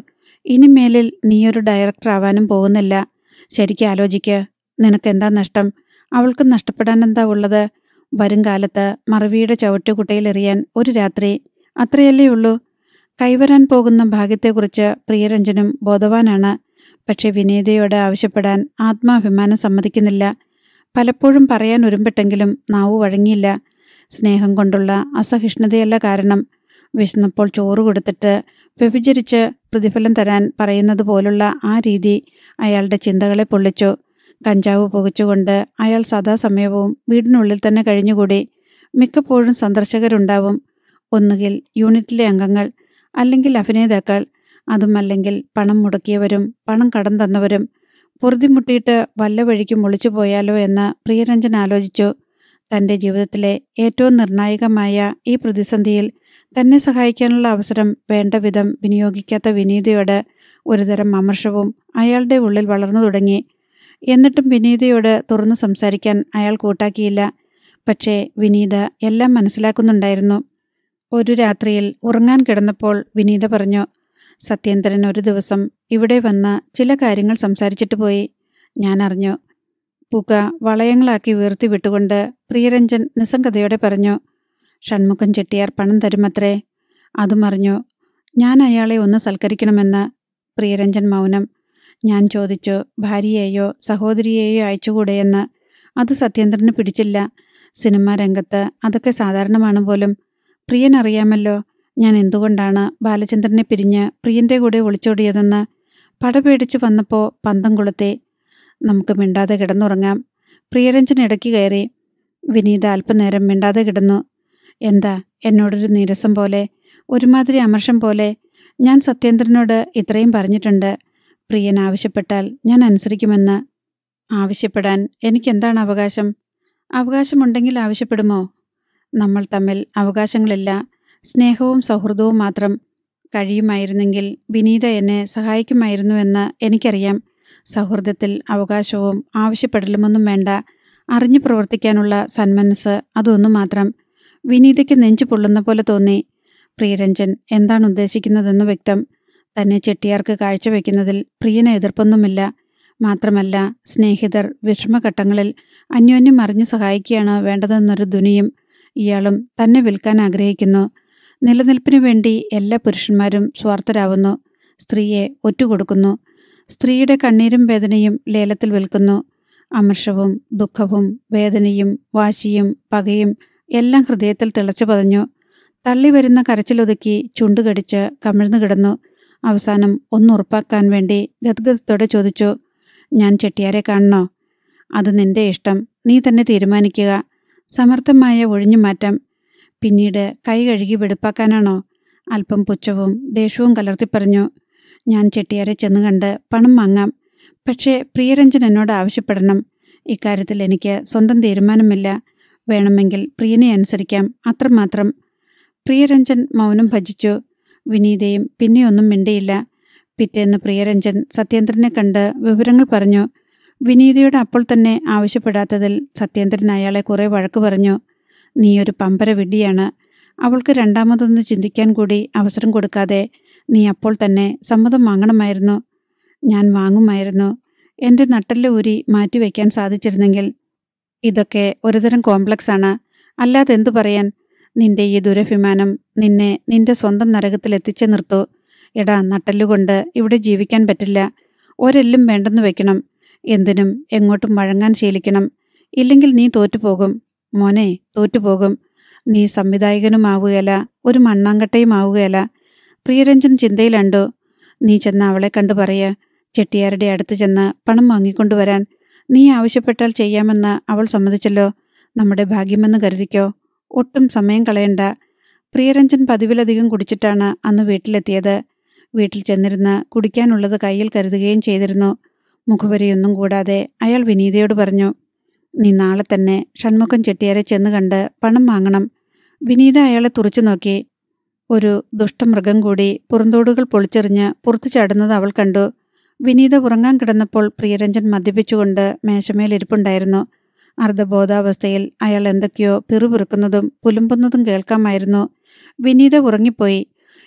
ഇനിമേലിൽ നീയൊരു ഡയറക്ടർ ആവാനും പോകുന്നില്ല ശരിക്കും ആലോചിക്ക് നിനക്കെന്താ നഷ്ടം അവൾക്ക് നഷ്ടപ്പെടാൻ എന്താ ഉള്ളത് വരും കാലത്ത് മറവിയുടെ ചവിട്ടുകുട്ടയിലെറിയാൻ ഒരു രാത്രി അത്രയല്ലേ ഉള്ളൂ കൈവരാൻ പോകുന്ന ഭാഗ്യത്തെക്കുറിച്ച് പ്രിയരഞ്ജനും ബോധവാനാണ് പക്ഷെ വിനീതയോട് ആവശ്യപ്പെടാൻ ആത്മാഭിമാനം സമ്മതിക്കുന്നില്ല പലപ്പോഴും പറയാൻ ഒരുമ്പെട്ടെങ്കിലും നാവു വഴങ്ങിയില്ല സ്നേഹം കൊണ്ടുള്ള അസഹിഷ്ണുതയല്ല കാരണം വിശന്നപ്പോൾ ചോറ് കൊടുത്തിട്ട് വ്യഭിചരിച്ച് പ്രതിഫലം തരാൻ പറയുന്നത് പോലുള്ള ആ രീതി അയാളുടെ ചിന്തകളെ പൊള്ളിച്ചു കഞ്ചാവ് പുകച്ചുകൊണ്ട് അയാൾ സദാസമയവും വീടിനുള്ളിൽ തന്നെ കഴിഞ്ഞുകൂടി മിക്കപ്പോഴും സന്ദർശകരുണ്ടാവും ഒന്നുകിൽ യൂണിറ്റിലെ അംഗങ്ങൾ അല്ലെങ്കിൽ അഭിനേതാക്കൾ അതുമല്ലെങ്കിൽ പണം മുടക്കിയവരും പണം കടം തന്നവരും പൊറുതിമുട്ടിയിട്ട് വല്ല വഴിക്കും ഒളിച്ചു പോയാലോ എന്ന് പ്രിയരഞ്ജൻ ആലോചിച്ചു തൻ്റെ ജീവിതത്തിലെ ഏറ്റവും നിർണായകമായ ഈ പ്രതിസന്ധിയിൽ തന്നെ സഹായിക്കാനുള്ള അവസരം വേണ്ട വിധം വിനിയോഗിക്കാത്ത വിനീതയോട് ഒരുതരം അമർഷവും അയാളുടെ ഉള്ളിൽ വളർന്നു തുടങ്ങി എന്നിട്ടും വിനീതയോട് തുറന്നു സംസാരിക്കാൻ അയാൾ കൂട്ടാക്കിയില്ല പക്ഷേ വിനീത എല്ലാം മനസ്സിലാക്കുന്നുണ്ടായിരുന്നു ഒരു രാത്രിയിൽ ഉറങ്ങാൻ കിടന്നപ്പോൾ വിനീത പറഞ്ഞു സത്യേന്ദ്രൻ ഒരു ദിവസം ഇവിടെ വന്ന് ചില കാര്യങ്ങൾ സംസാരിച്ചിട്ട് പോയി ഞാൻ അറിഞ്ഞു പുക വളയങ്ങളാക്കി ഉയർത്തി വിട്ടുകൊണ്ട് പ്രിയരഞ്ജൻ നിസ്സംഗതയോടെ പറഞ്ഞു ഷൺമുഖം ചെട്ടിയാർ പണം തരുമത്രേ അതും അറിഞ്ഞു ഞാൻ അയാളെ ഒന്ന് സൽക്കരിക്കണമെന്ന് പ്രിയരഞ്ജൻ മൗനം ഞാൻ ചോദിച്ചു ഭാര്യയെയോ സഹോദരിയെയോ അയച്ചുകൂടെയെന്ന് അത് സത്യേന്ദ്രന് പിടിച്ചില്ല സിനിമാ രംഗത്ത് അതൊക്കെ സാധാരണമാണ് പോലും പ്രിയൻ അറിയാമല്ലോ ഞാൻ എന്തുകൊണ്ടാണ് ബാലചന്ദ്രനെ പിരിഞ്ഞ് പ്രിയന്റെ കൂടെ ഒളിച്ചോടിയതെന്ന് പട പേടിച്ച് വന്നപ്പോൾ പന്തം കൊളുത്തി നമുക്ക് മിണ്ടാതെ കിടന്നുറങ്ങാം പ്രിയരഞ്ജൻ ഇടയ്ക്ക് കയറി വിനീത അല്പനേരം മിണ്ടാതെ കിടന്നു എന്താ എന്നോടൊരു നീരസം പോലെ ഒരുമാതിരി അമർഷം പോലെ ഞാൻ സത്യേന്ദ്രനോട് ഇത്രയും പറഞ്ഞിട്ടുണ്ട് പ്രിയൻ ആവശ്യപ്പെട്ടാൽ ഞാൻ അനുസരിക്കുമെന്ന് ആവശ്യപ്പെടാൻ എനിക്കെന്താണ് അവകാശം അവകാശമുണ്ടെങ്കിൽ ആവശ്യപ്പെടുമോ നമ്മൾ തമ്മിൽ അവകാശങ്ങളില്ല സ്നേഹവും സൗഹൃദവും മാത്രം കഴിയുമായിരുന്നെങ്കിൽ വിനീത എന്നെ സഹായിക്കുമായിരുന്നുവെന്ന് എനിക്കറിയാം സൗഹൃദത്തിൽ അവകാശവും ആവശ്യപ്പെടലുമൊന്നും വേണ്ട അറിഞ്ഞു പ്രവർത്തിക്കാനുള്ള സന്മനസ് അതൊന്നു മാത്രം വിനീതയ്ക്ക് നെഞ്ചു പൊള്ളുന്ന പോലെ തോന്നി പ്രിയരഞ്ജൻ എന്താണ് ഉദ്ദേശിക്കുന്നതെന്ന് വ്യക്തം തന്നെ ചെട്ടിയാർക്ക് കാഴ്ചവെക്കുന്നതിൽ പ്രിയന് എതിർപ്പൊന്നുമില്ല മാത്രമല്ല സ്നേഹിതർ വിഷമഘട്ടങ്ങളിൽ അന്യോന്യം അറിഞ്ഞു സഹായിക്കുകയാണ് വേണ്ടതെന്നൊരു ധ്വനിയും ഇയാളും തന്നെ വിൽക്കാൻ ആഗ്രഹിക്കുന്നു നിലനിൽപ്പിനു വേണ്ടി എല്ലാ പുരുഷന്മാരും സ്വാർത്ഥരാവുന്നു സ്ത്രീയെ ഒറ്റുകൊടുക്കുന്നു സ്ത്രീയുടെ കണ്ണീരും വേദനയും ലേലത്തിൽ വിൽക്കുന്നു അമർഷവും ദുഃഖവും വേദനയും വാശിയും പകയും എല്ലാം ഹൃദയത്തിൽ തിളച്ചു പതഞ്ഞു തള്ളി വരുന്ന കരച്ചിലൊതുക്കി ചുണ്ടുകടിച്ച് കമിഴ്ന്നു കിടന്നു അവസാനം ഒന്നുറപ്പാക്കാൻ വേണ്ടി ഗദ്ഗതത്തോടെ ചോദിച്ചു ഞാൻ ചെട്ടിയാരെ കാണണോ അത് നിന്റെ ഇഷ്ടം നീ തന്നെ തീരുമാനിക്കുക സമർത്ഥമായ ഒഴിഞ്ഞുമാറ്റം പിന്നീട് കൈ കഴുകി വെടുപ്പാക്കാനാണോ അല്പം പുച്ഛവും ദേഷ്യവും കലർത്തിപ്പറഞ്ഞു ഞാൻ ചെട്ടിയാരെ ചെന്ന് കണ്ട് പണം വാങ്ങാം പക്ഷേ പ്രിയരഞ്ജൻ എന്നോട് ആവശ്യപ്പെടണം ഇക്കാര്യത്തിൽ എനിക്ക് സ്വന്തം തീരുമാനമില്ല വേണമെങ്കിൽ പ്രിയനെ അനുസരിക്കാം അത്രമാത്രം പ്രിയരഞ്ജൻ മൗനം ഭജിച്ചു വിനീതയും പിന്നെയൊന്നും മിണ്ടിയില്ല പിറ്റേന്ന് പ്രിയരഞ്ജൻ സത്യേന്ദ്രനെ കണ്ട് വിവരങ്ങൾ പറഞ്ഞു വിനീതയോട് അപ്പോൾ തന്നെ ആവശ്യപ്പെടാത്തതിൽ സത്യേന്ദ്രൻ അയാളെ കുറെ വഴക്ക് പറഞ്ഞു നീയൊരു പമ്പര വിഡ്ഢിയാണ് അവൾക്ക് രണ്ടാമതൊന്ന് ചിന്തിക്കാൻ കൂടി അവസരം കൊടുക്കാതെ നീ അപ്പോൾ തന്നെ സമ്മതം വാങ്ങണമായിരുന്നു ഞാൻ വാങ്ങുമായിരുന്നു എൻ്റെ നട്ടല് ഊരി മാറ്റിവെക്കാൻ സാധിച്ചിരുന്നെങ്കിൽ ഇതൊക്കെ ഒരുതരം കോംപ്ലക്സ് ആണ് അല്ലാതെ എന്തു പറയാൻ നിന്റെ ഈ ദുരഭിമാനം നിന്നെ നിന്റെ സ്വന്തം നരകത്തിൽ എത്തിച്ചു നിർത്തൂ എടാ നട്ടല്ലുകൊണ്ട് ഇവിടെ ജീവിക്കാൻ പറ്റില്ല ഒരെല്ലും വേണ്ടെന്ന് വെക്കണം എന്തിനും എങ്ങോട്ടും വഴങ്ങാൻ ശീലിക്കണം ഇല്ലെങ്കിൽ നീ തോറ്റുപോകും മോനെ തോറ്റുപോകും നീ സംവിധായകനുമാവുകയല്ല ഒരു മണ്ണാങ്കട്ടയും ആവുകയല്ല പ്രിയരഞ്ജൻ ചിന്തയിലുണ്ടോ നീ ചെന്ന് അവളെ കണ്ടു പറയ ചെട്ടിയാരുടെ അടുത്ത് ചെന്ന് പണം വാങ്ങിക്കൊണ്ടുവരാൻ നീ ആവശ്യപ്പെട്ടാൽ ചെയ്യാമെന്ന് അവൾ സമ്മതിച്ചല്ലോ നമ്മുടെ ഭാഗ്യമെന്ന് കരുതിക്കോ ഒട്ടും സമയം കളയണ്ട പ്രിയരഞ്ജൻ പതിവിലധികം കുടിച്ചിട്ടാണ് അന്ന് വീട്ടിലെത്തിയത് വീട്ടിൽ ചെന്നിരുന്ന് കുടിക്കാനുള്ളത് കയ്യിൽ കരുതുകയും ചെയ്തിരുന്നു മുഖവരിയൊന്നും കൂടാതെ അയാൾ വിനീതയോട് പറഞ്ഞു നീ നാളെ തന്നെ ഷൺമുഖം ചെട്ടിയാരെ ചെന്ന് കണ്ട് പണം വാങ്ങണം വിനീത അയാളെ തുറച്ചു നോക്കി ഒരു ദുഷ്ടമൃഗം കൂടി പുറന്തോടുകൾ പൊളിച്ചെറിഞ്ഞ് പുറത്തു ചാടുന്നത് അവൾ കണ്ടു വിനീത ഉറങ്ങാൻ കിടന്നപ്പോൾ പ്രിയരഞ്ജൻ മദ്യപിച്ചുകൊണ്ട് മേശമേലിരിപ്പുണ്ടായിരുന്നു അർദ്ധബോധാവസ്ഥയിൽ അയാൾ എന്തൊക്കെയോ പിറുപിറുക്കുന്നതും പുലുമ്പുന്നതും കേൾക്കാമായിരുന്നു വിനീത ഉറങ്ങിപ്പോയി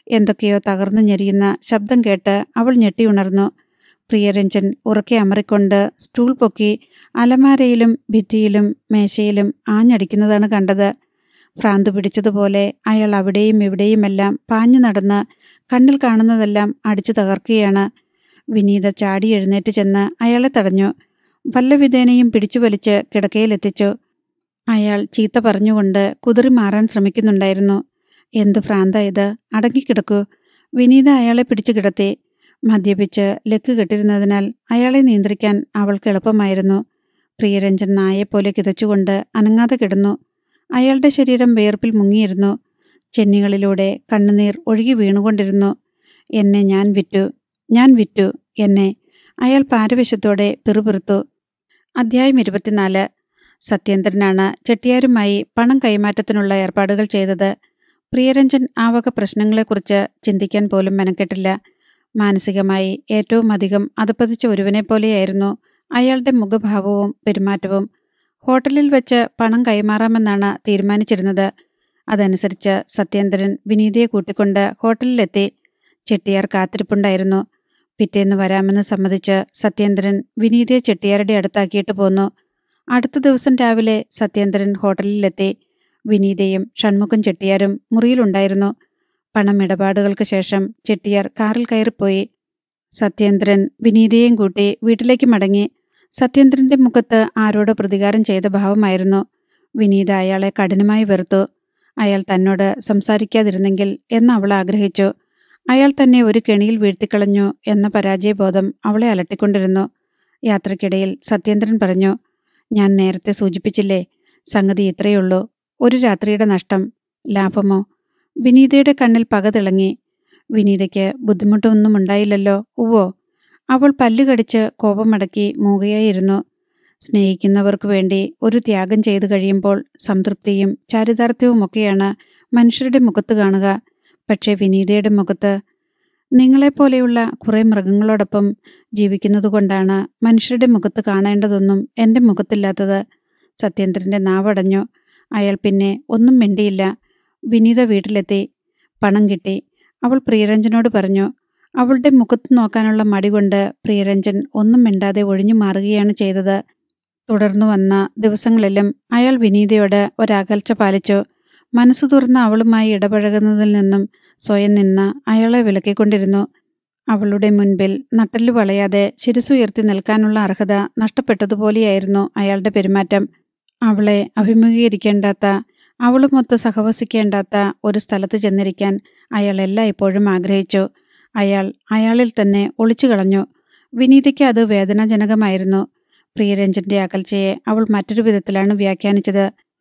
എന്തൊക്കെയോ തകർന്നു ഞെരിയുന്ന ശബ്ദം കേട്ട് അവൾ ഞെട്ടിയുണർന്നു പ്രിയരഞ്ജൻ ഉറക്കെ അമറിക്കൊണ്ട് സ്റ്റൂൾ പൊക്കി അലമാരയിലും ഭിത്തിയിലും മേശയിലും ആഞ്ഞടിക്കുന്നതാണ് കണ്ടത് ഭ്രാന്ത് പിടിച്ചതുപോലെ അയാൾ അവിടെയും ഇവിടെയുമെല്ലാം പാഞ്ഞു നടന്ന് കണ്ണിൽ കാണുന്നതെല്ലാം അടിച്ചു തകർക്കുകയാണ് വിനീത ചാടി എഴുന്നേറ്റ് ചെന്ന് അയാളെ തടഞ്ഞു വല്ലവിധേനയും പിടിച്ചു വലിച്ച് കിടക്കയിലെത്തിച്ചു അയാൾ ചീത്ത പറഞ്ഞുകൊണ്ട് കുതിറി മാറാൻ ശ്രമിക്കുന്നുണ്ടായിരുന്നു എന്ത് ഭ്രാന്ത ഇത് അടങ്ങിക്കിടക്കൂ വിനീത അയാളെ പിടിച്ചു കിടത്തി മദ്യപിച്ച് ലക്ക് കെട്ടിരുന്നതിനാൽ അയാളെ നിയന്ത്രിക്കാൻ അവൾക്ക് എളുപ്പമായിരുന്നു പ്രിയരഞ്ജൻ നായെപ്പോലെ കിതച്ചുകൊണ്ട് അനങ്ങാതെ കിടന്നു അയാളുടെ ശരീരം വേർപ്പിൽ മുങ്ങിയിരുന്നു ചെന്നികളിലൂടെ കണ്ണുനീർ ഒഴുകി വീണുകൊണ്ടിരുന്നു എന്നെ ഞാൻ വിറ്റു ഞാൻ വിറ്റു എന്നെ അയാൾ പാരവശത്തോടെ പിറുപിറുത്തു അധ്യായം ഇരുപത്തിനാല് സത്യേന്ദ്രനാണ് ചെട്ടിയാരുമായി പണം കൈമാറ്റത്തിനുള്ള ഏർപ്പാടുകൾ ചെയ്തത് പ്രിയരഞ്ജൻ ആ വക പ്രശ്നങ്ങളെക്കുറിച്ച് ചിന്തിക്കാൻ പോലും മെനക്കെട്ടില്ല മാനസികമായി ഏറ്റവും അധികം അധപ്പതിച്ച ഒരുവനെ പോലെയായിരുന്നു അയാളുടെ മുഖഭാവവും പെരുമാറ്റവും ഹോട്ടലിൽ വെച്ച് പണം കൈമാറാമെന്നാണ് തീരുമാനിച്ചിരുന്നത് അതനുസരിച്ച് സത്യേന്ദ്രൻ വിനീതയെ കൂട്ടിക്കൊണ്ട് ഹോട്ടലിലെത്തി ചെട്ടിയാർ കാത്തിരിപ്പുണ്ടായിരുന്നു പിറ്റേന്ന് വരാമെന്ന് സമ്മതിച്ച് സത്യേന്ദ്രൻ വിനീതയെ ചെട്ടിയാരുടെ അടുത്താക്കിയിട്ട് പോന്നു അടുത്ത ദിവസം രാവിലെ സത്യേന്ദ്രൻ ഹോട്ടലിലെത്തി വിനീതയും ഷൺമുഖം ചെട്ടിയാരും മുറിയിലുണ്ടായിരുന്നു പണം ഇടപാടുകൾക്ക് ശേഷം ചെട്ടിയാർ കാറിൽ കയറിപ്പോയി സത്യേന്ദ്രൻ വിനീതയെയും കൂട്ടി വീട്ടിലേക്ക് മടങ്ങി സത്യേന്ദ്രന്റെ മുഖത്ത് ആരോട് പ്രതികാരം ചെയ്ത ഭാവമായിരുന്നു വിനീത അയാളെ കഠിനമായി വെറുത്തു അയാൾ തന്നോട് സംസാരിക്കാതിരുന്നെങ്കിൽ എന്ന് അവൾ ആഗ്രഹിച്ചു അയാൾ തന്നെ ഒരു കെണിയിൽ വീഴ്ത്തിക്കളഞ്ഞു എന്ന പരാജയബോധം അവളെ അലട്ടിക്കൊണ്ടിരുന്നു യാത്രക്കിടയിൽ സത്യേന്ദ്രൻ പറഞ്ഞു ഞാൻ നേരത്തെ സൂചിപ്പിച്ചില്ലേ സംഗതി ഇത്രയുള്ളൂ ഒരു രാത്രിയുടെ നഷ്ടം ലാഭമോ വിനീതയുടെ കണ്ണിൽ പക തിളങ്ങി വിനീതയ്ക്ക് ബുദ്ധിമുട്ടൊന്നും ഉണ്ടായില്ലല്ലോ ഉവ്വോ അവൾ പല്ലുകടിച്ച് കോപമടക്കി മൂകയായിരുന്നു സ്നേഹിക്കുന്നവർക്ക് വേണ്ടി ഒരു ത്യാഗം ചെയ്തു കഴിയുമ്പോൾ സംതൃപ്തിയും ചാരിതാർത്ഥ്യവുമൊക്കെയാണ് മനുഷ്യരുടെ മുഖത്ത് കാണുക പക്ഷേ വിനീതയുടെ മുഖത്ത് നിങ്ങളെപ്പോലെയുള്ള കുറേ മൃഗങ്ങളോടൊപ്പം ജീവിക്കുന്നതുകൊണ്ടാണ് മനുഷ്യരുടെ മുഖത്ത് കാണേണ്ടതൊന്നും എൻ്റെ മുഖത്തില്ലാത്തത് സത്യേന്ദ്രൻ്റെ നാവടഞ്ഞു അയാൾ പിന്നെ ഒന്നും മിണ്ടിയില്ല വിനീത വീട്ടിലെത്തി പണം കിട്ടി അവൾ പ്രിയരഞ്ജനോട് പറഞ്ഞു അവളുടെ മുഖത്ത് നോക്കാനുള്ള മടി കൊണ്ട് പ്രിയരഞ്ജൻ ഒന്നും മിണ്ടാതെ ഒഴിഞ്ഞു മാറുകയാണ് ചെയ്തത് തുടർന്നു വന്ന ദിവസങ്ങളിലും അയാൾ വിനീതയോട് ഒരകൽച്ച പാലിച്ചു മനസ്സ് തുറന്ന് അവളുമായി ഇടപഴകുന്നതിൽ നിന്നും സ്വയം നിന്ന് അയാളെ വിലക്കിക്കൊണ്ടിരുന്നു അവളുടെ മുൻപിൽ നട്ടല്ലു വളയാതെ ശിരസുയർത്തി നിൽക്കാനുള്ള അർഹത നഷ്ടപ്പെട്ടതുപോലെയായിരുന്നു അയാളുടെ പെരുമാറ്റം അവളെ അഭിമുഖീകരിക്കേണ്ടാത്ത അവളുമൊത്ത് സഹവസിക്കേണ്ടാത്ത ഒരു സ്ഥലത്ത് ചെന്നിരിക്കാൻ അയാൾ എല്ലായ്പ്പോഴും ആഗ്രഹിച്ചു അയാൾ അയാളിൽ തന്നെ ഒളിച്ചു കളഞ്ഞു വിനീതയ്ക്ക് അത് വേദനാജനകമായിരുന്നു പ്രിയരഞ്ജന്റെ അകൽച്ചയെ അവൾ മറ്റൊരു വിധത്തിലാണ് വ്യാഖ്യാനിച്ചത്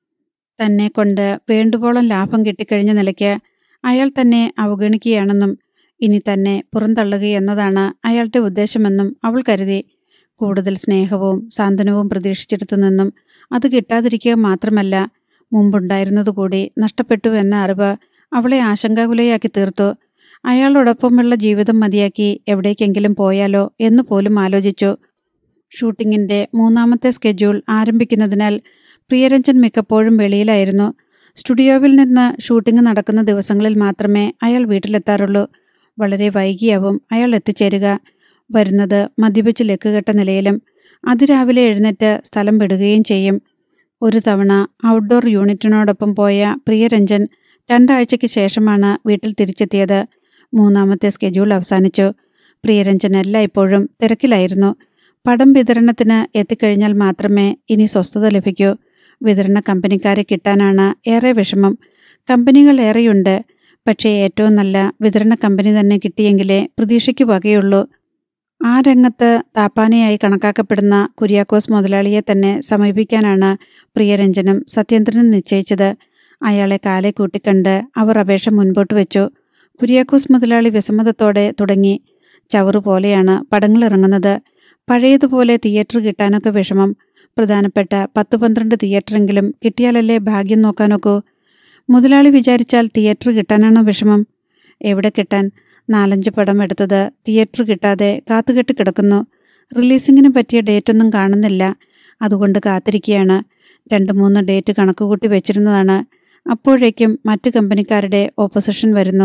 തന്നെ കൊണ്ട് വേണ്ടുവോളം ലാഭം കിട്ടിക്കഴിഞ്ഞ നിലയ്ക്ക് അയാൾ തന്നെ അവഗണിക്കുകയാണെന്നും ഇനി തന്നെ പുറന്തള്ളുകയെന്നതാണ് അയാളുടെ ഉദ്ദേശമെന്നും അവൾ കരുതി കൂടുതൽ സ്നേഹവും സാന്ത്വനവും പ്രതീക്ഷിച്ചിടത്തു നിന്നും അത് കിട്ടാതിരിക്കുക മാത്രമല്ല മുമ്പുണ്ടായിരുന്നതുകൂടി നഷ്ടപ്പെട്ടു എന്ന അറിവ് അവളെ ആശങ്കാകുലയാക്കി തീർത്തു അയാളോടൊപ്പമുള്ള ജീവിതം മതിയാക്കി എവിടേക്കെങ്കിലും പോയാലോ എന്ന് പോലും ആലോചിച്ചു ഷൂട്ടിങ്ങിന്റെ മൂന്നാമത്തെ സ്കെഡ്യൂൾ ആരംഭിക്കുന്നതിനാൽ പ്രിയരഞ്ജൻ മിക്കപ്പോഴും വെളിയിലായിരുന്നു സ്റ്റുഡിയോവിൽ നിന്ന് ഷൂട്ടിംഗ് നടക്കുന്ന ദിവസങ്ങളിൽ മാത്രമേ അയാൾ വീട്ടിലെത്താറുള്ളൂ വളരെ വൈകിയാവും അയാൾ എത്തിച്ചേരുക വരുന്നത് മദ്യപിച്ച് ലക്കുകെട്ട നിലയിലും അതിരാവിലെ എഴുന്നേറ്റ് സ്ഥലം വിടുകയും ചെയ്യും ഒരു തവണ ഔട്ട്ഡോർ യൂണിറ്റിനോടൊപ്പം പോയ പ്രിയരഞ്ജൻ രണ്ടാഴ്ചയ്ക്ക് ശേഷമാണ് വീട്ടിൽ തിരിച്ചെത്തിയത് മൂന്നാമത്തെ സ്കെഡ്യൂൾ അവസാനിച്ചു പ്രിയരഞ്ജൻ എല്ലായ്പ്പോഴും തിരക്കിലായിരുന്നു പടം വിതരണത്തിന് എത്തിക്കഴിഞ്ഞാൽ മാത്രമേ ഇനി സ്വസ്ഥത ലഭിക്കൂ വിതരണ കമ്പനിക്കാരെ കിട്ടാനാണ് ഏറെ വിഷമം കമ്പനികൾ ഏറെയുണ്ട് പക്ഷേ ഏറ്റവും നല്ല വിതരണ കമ്പനി തന്നെ കിട്ടിയെങ്കിലേ പ്രതീക്ഷയ്ക്ക് വകയുള്ളൂ ആ രംഗത്ത് താപ്പാനയായി കണക്കാക്കപ്പെടുന്ന കുര്യാക്കോസ് മുതലാളിയെ തന്നെ സമീപിക്കാനാണ് പ്രിയരഞ്ജനും സത്യേന്ദ്രനും നിശ്ചയിച്ചത് അയാളെ കാലെ കൂട്ടിക്കണ്ട് അവർ അപേക്ഷ മുൻപോട്ട് വെച്ചു കുര്യാക്കോസ് മുതലാളി വിസമ്മതത്തോടെ തുടങ്ങി ചവറു പോലെയാണ് പടങ്ങൾ ഇറങ്ങുന്നത് പഴയതുപോലെ തിയേറ്റർ കിട്ടാനൊക്കെ വിഷമം പ്രധാനപ്പെട്ട പത്ത് പന്ത്രണ്ട് തിയേറ്ററെങ്കിലും കിട്ടിയാലല്ലേ ഭാഗ്യം നോക്കാനൊക്കൂ മുതലാളി വിചാരിച്ചാൽ തിയേറ്റർ കിട്ടാനാണോ വിഷമം എവിടെ കിട്ടാൻ നാലഞ്ച് പടം എടുത്തത് തിയേറ്റർ കിട്ടാതെ കാത്തുകെട്ട് കിടക്കുന്നു റിലീസിങ്ങിന് പറ്റിയ ഡേറ്റൊന്നും കാണുന്നില്ല അതുകൊണ്ട് കാത്തിരിക്കുകയാണ് രണ്ട് മൂന്ന് ഡേറ്റ് കണക്കുകൂട്ടി വെച്ചിരുന്നതാണ് അപ്പോഴേക്കും മറ്റു കമ്പനിക്കാരുടെ ഓപ്പോസിഷൻ വരുന്നു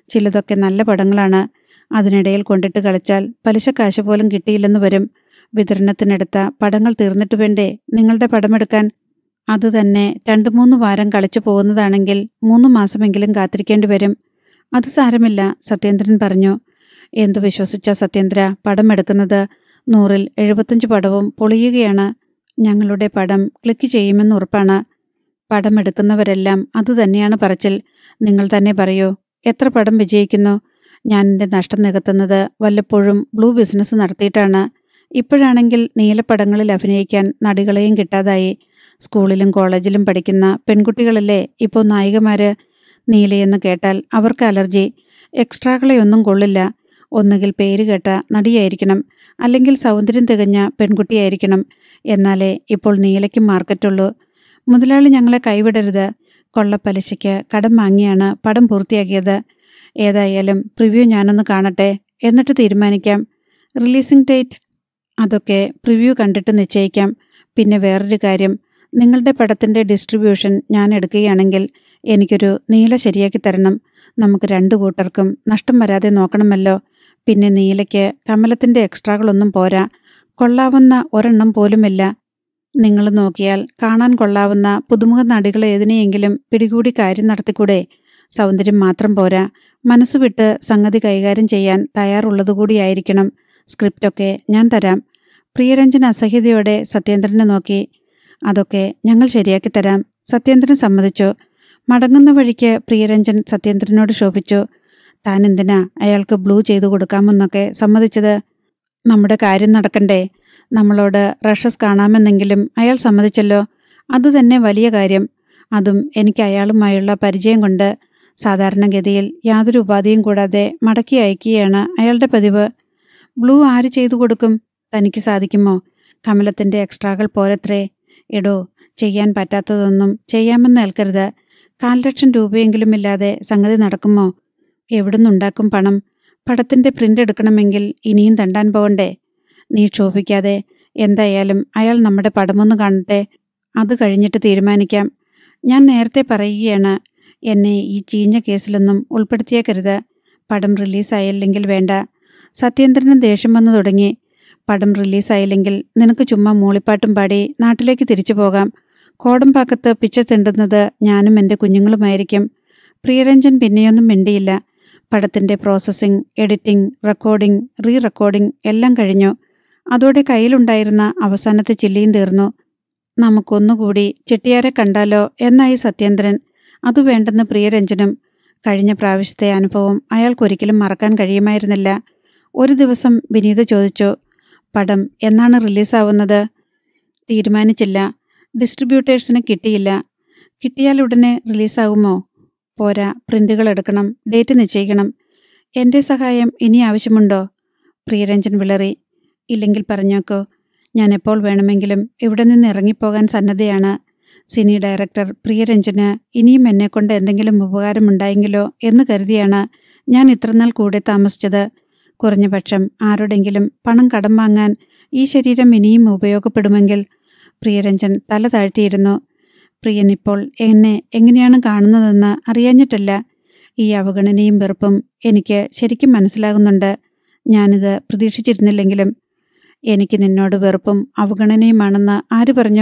ചിലതൊക്കെ നല്ല പടങ്ങളാണ് അതിനിടയിൽ കൊണ്ടിട്ട് കളിച്ചാൽ പലിശ കാശ് പോലും കിട്ടിയില്ലെന്ന് വരും വിതരണത്തിനെടുത്ത പടങ്ങൾ തീർന്നിട്ട് വേണ്ടേ നിങ്ങളുടെ പടമെടുക്കാൻ അതുതന്നെ രണ്ടു മൂന്ന് വാരം കളിച്ചു പോകുന്നതാണെങ്കിൽ മൂന്ന് മാസമെങ്കിലും കാത്തിരിക്കേണ്ടി വരും അത് സാരമില്ല സത്യേന്ദ്രൻ പറഞ്ഞു എന്തു വിശ്വസിച്ച സത്യേന്ദ്ര പടം എടുക്കുന്നത് നൂറിൽ എഴുപത്തഞ്ച് പടവും പൊളിയുകയാണ് ഞങ്ങളുടെ പടം ക്ലിക്ക് ചെയ്യുമെന്ന് ഉറപ്പാണ് പടം എടുക്കുന്നവരെല്ലാം അതുതന്നെയാണ് പറച്ചിൽ നിങ്ങൾ തന്നെ പറയൂ എത്ര പടം വിജയിക്കുന്നു ഞാൻ എൻ്റെ നഷ്ടം നികത്തുന്നത് വല്ലപ്പോഴും ബ്ലൂ ബിസിനസ് നടത്തിയിട്ടാണ് ഇപ്പോഴാണെങ്കിൽ നീലപ്പടങ്ങളിൽ അഭിനയിക്കാൻ നടികളെയും കിട്ടാതായി സ്കൂളിലും കോളേജിലും പഠിക്കുന്ന പെൺകുട്ടികളല്ലേ ഇപ്പോൾ നായികമാര് നീലയെന്ന് കേട്ടാൽ അവർക്ക് അലർജി എക്സ്ട്രാകളെയൊന്നും കൊള്ളില്ല ഒന്നുകിൽ പേര് കേട്ട നടിയായിരിക്കണം അല്ലെങ്കിൽ സൗന്ദര്യം തികഞ്ഞ പെൺകുട്ടിയായിരിക്കണം എന്നാലേ ഇപ്പോൾ നീലയ്ക്കും മാർക്കറ്റുള്ളൂ മുതലാളി ഞങ്ങളെ കൈവിടരുത് കൊള്ളപ്പലിശയ്ക്ക് കടം വാങ്ങിയാണ് പടം പൂർത്തിയാക്കിയത് ഏതായാലും പ്രിവ്യൂ ഞാനൊന്ന് കാണട്ടെ എന്നിട്ട് തീരുമാനിക്കാം റിലീസിംഗ് ഡേറ്റ് അതൊക്കെ പ്രിവ്യൂ കണ്ടിട്ട് നിശ്ചയിക്കാം പിന്നെ വേറൊരു കാര്യം നിങ്ങളുടെ പടത്തിൻ്റെ ഡിസ്ട്രിബ്യൂഷൻ ഞാൻ എടുക്കുകയാണെങ്കിൽ എനിക്കൊരു നീല ശരിയാക്കി തരണം നമുക്ക് രണ്ടു കൂട്ടർക്കും നഷ്ടം വരാതെ നോക്കണമല്ലോ പിന്നെ നീലയ്ക്ക് കമലത്തിൻ്റെ എക്സ്ട്രാകളൊന്നും പോരാ കൊള്ളാവുന്ന ഒരെണ്ണം പോലുമില്ല നിങ്ങൾ നോക്കിയാൽ കാണാൻ കൊള്ളാവുന്ന പുതുമുഖ നടികൾ ഏതിനെയെങ്കിലും പിടികൂടി കാര്യം നടത്തിക്കൂടെ സൗന്ദര്യം മാത്രം പോരാ മനസ്സ് വിട്ട് സംഗതി കൈകാര്യം ചെയ്യാൻ തയ്യാറുള്ളതുകൂടിയായിരിക്കണം സ്ക്രിപ്റ്റൊക്കെ ഞാൻ തരാം പ്രിയരഞ്ജൻ അസഹ്യതയോടെ സത്യേന്ദ്രനെ നോക്കി അതൊക്കെ ഞങ്ങൾ ശരിയാക്കി തരാം സത്യേന്ദ്രൻ സമ്മതിച്ചു മടങ്ങുന്ന വഴിക്ക് പ്രിയരഞ്ജൻ സത്യേന്ദ്രനോട് ശോഭിച്ചു താൻ എന്തിനാ അയാൾക്ക് ബ്ലൂ ചെയ്തു കൊടുക്കാമെന്നൊക്കെ സമ്മതിച്ചത് നമ്മുടെ കാര്യം നടക്കണ്ടേ നമ്മളോട് റഷസ് കാണാമെന്നെങ്കിലും അയാൾ സമ്മതിച്ചല്ലോ അതുതന്നെ വലിയ കാര്യം അതും എനിക്ക് അയാളുമായുള്ള പരിചയം കൊണ്ട് സാധാരണഗതിയിൽ യാതൊരു ഉപാധിയും കൂടാതെ മടക്കി അയക്കുകയാണ് അയാളുടെ പതിവ് ബ്ലൂ ആര് ചെയ്തു കൊടുക്കും തനിക്ക് സാധിക്കുമോ കമലത്തിൻ്റെ എക്സ്ട്രാകൾ പോരത്രേ എടോ ചെയ്യാൻ പറ്റാത്തതൊന്നും ചെയ്യാമെന്ന് ഏൽക്കരുത് കാൽ ലക്ഷം രൂപയെങ്കിലും ഇല്ലാതെ സംഗതി നടക്കുമോ എവിടുന്നുണ്ടാക്കും പണം പടത്തിൻ്റെ പ്രിൻ്റ് എടുക്കണമെങ്കിൽ ഇനിയും തണ്ടാൻ പോകണ്ടേ നീ ക്ഷോഭിക്കാതെ എന്തായാലും അയാൾ നമ്മുടെ പടമൊന്ന് കാണട്ടെ അത് കഴിഞ്ഞിട്ട് തീരുമാനിക്കാം ഞാൻ നേരത്തെ പറയുകയാണ് എന്നെ ഈ ചീഞ്ഞ കേസിലൊന്നും ഉൾപ്പെടുത്തിയേക്കരുത് പടം റിലീസായില്ലെങ്കിൽ വേണ്ട സത്യേന്ദ്രന് ദേഷ്യം വന്നു തുടങ്ങി പടം റിലീസായില്ലെങ്കിൽ നിനക്ക് ചുമ്മാ മൂളിപ്പാട്ടും പാടി നാട്ടിലേക്ക് തിരിച്ചു പോകാം കോടമ്പാക്കത്ത് പിച്ച തിണ്ടുന്നത് ഞാനും എൻ്റെ കുഞ്ഞുങ്ങളുമായിരിക്കും പ്രിയരഞ്ജൻ പിന്നെയൊന്നും മിണ്ടിയില്ല പടത്തിൻ്റെ processing editing recording re recording എല്ലാം കഴിഞ്ഞു അതോടെ കയ്യിലുണ്ടായിരുന്ന അവസാനത്തെ ചില്ലിയും തീർന്നു നമുക്കൊന്നുകൂടി ചെട്ടിയാരെ കണ്ടാലോ എന്നായി സത്യേന്ദ്രൻ അതു വേണ്ടെന്ന് പ്രിയരഞ്ജനും കഴിഞ്ഞ പ്രാവശ്യത്തെ അനുഭവം അയാൾക്കൊരിക്കലും മറക്കാൻ കഴിയുമായിരുന്നില്ല ഒരു ദിവസം വിനീത ചോദിച്ചു പടം എന്നാണ് റിലീസാവുന്നത് തീരുമാനിച്ചില്ല ഡിസ്ട്രിബ്യൂട്ടേഴ്സിന് കിട്ടിയില്ല കിട്ടിയാൽ ഉടനെ റിലീസാകുമോ പോരാ പ്രിന്റുകൾ എടുക്കണം ഡേറ്റ് നിശ്ചയിക്കണം എൻ്റെ സഹായം ഇനി ആവശ്യമുണ്ടോ പ്രിയരഞ്ജൻ വിളറി ഇല്ലെങ്കിൽ പറഞ്ഞോക്കോ ഞാൻ എപ്പോൾ വേണമെങ്കിലും ഇവിടെ നിന്ന് ഇറങ്ങിപ്പോകാൻ സന്നദ്ധയാണ് സിനി ഡയറക്ടർ പ്രിയരഞ്ജന് ഇനിയും എന്നെക്കൊണ്ട് എന്തെങ്കിലും ഉപകാരമുണ്ടായെങ്കിലോ എന്ന് കരുതിയാണ് ഞാൻ ഇത്രനാൾ കൂടെ താമസിച്ചത് കുറഞ്ഞപക്ഷം ആരോടെങ്കിലും പണം കടം വാങ്ങാൻ ഈ ശരീരം ഇനിയും ഉപയോഗപ്പെടുമെങ്കിൽ പ്രിയരഞ്ജൻ തല താഴ്ത്തിയിരുന്നു പ്രിയൻ ഇപ്പോൾ എന്നെ എങ്ങനെയാണ് കാണുന്നതെന്ന് അറിയാഞ്ഞിട്ടല്ല ഈ അവഗണനയും വെറുപ്പും എനിക്ക് ശരിക്കും മനസ്സിലാകുന്നുണ്ട് ഞാനിത് പ്രതീക്ഷിച്ചിരുന്നില്ലെങ്കിലും എനിക്ക് നിന്നോട് വെറുപ്പും അവഗണനയുമാണെന്ന് ആര് പറഞ്ഞു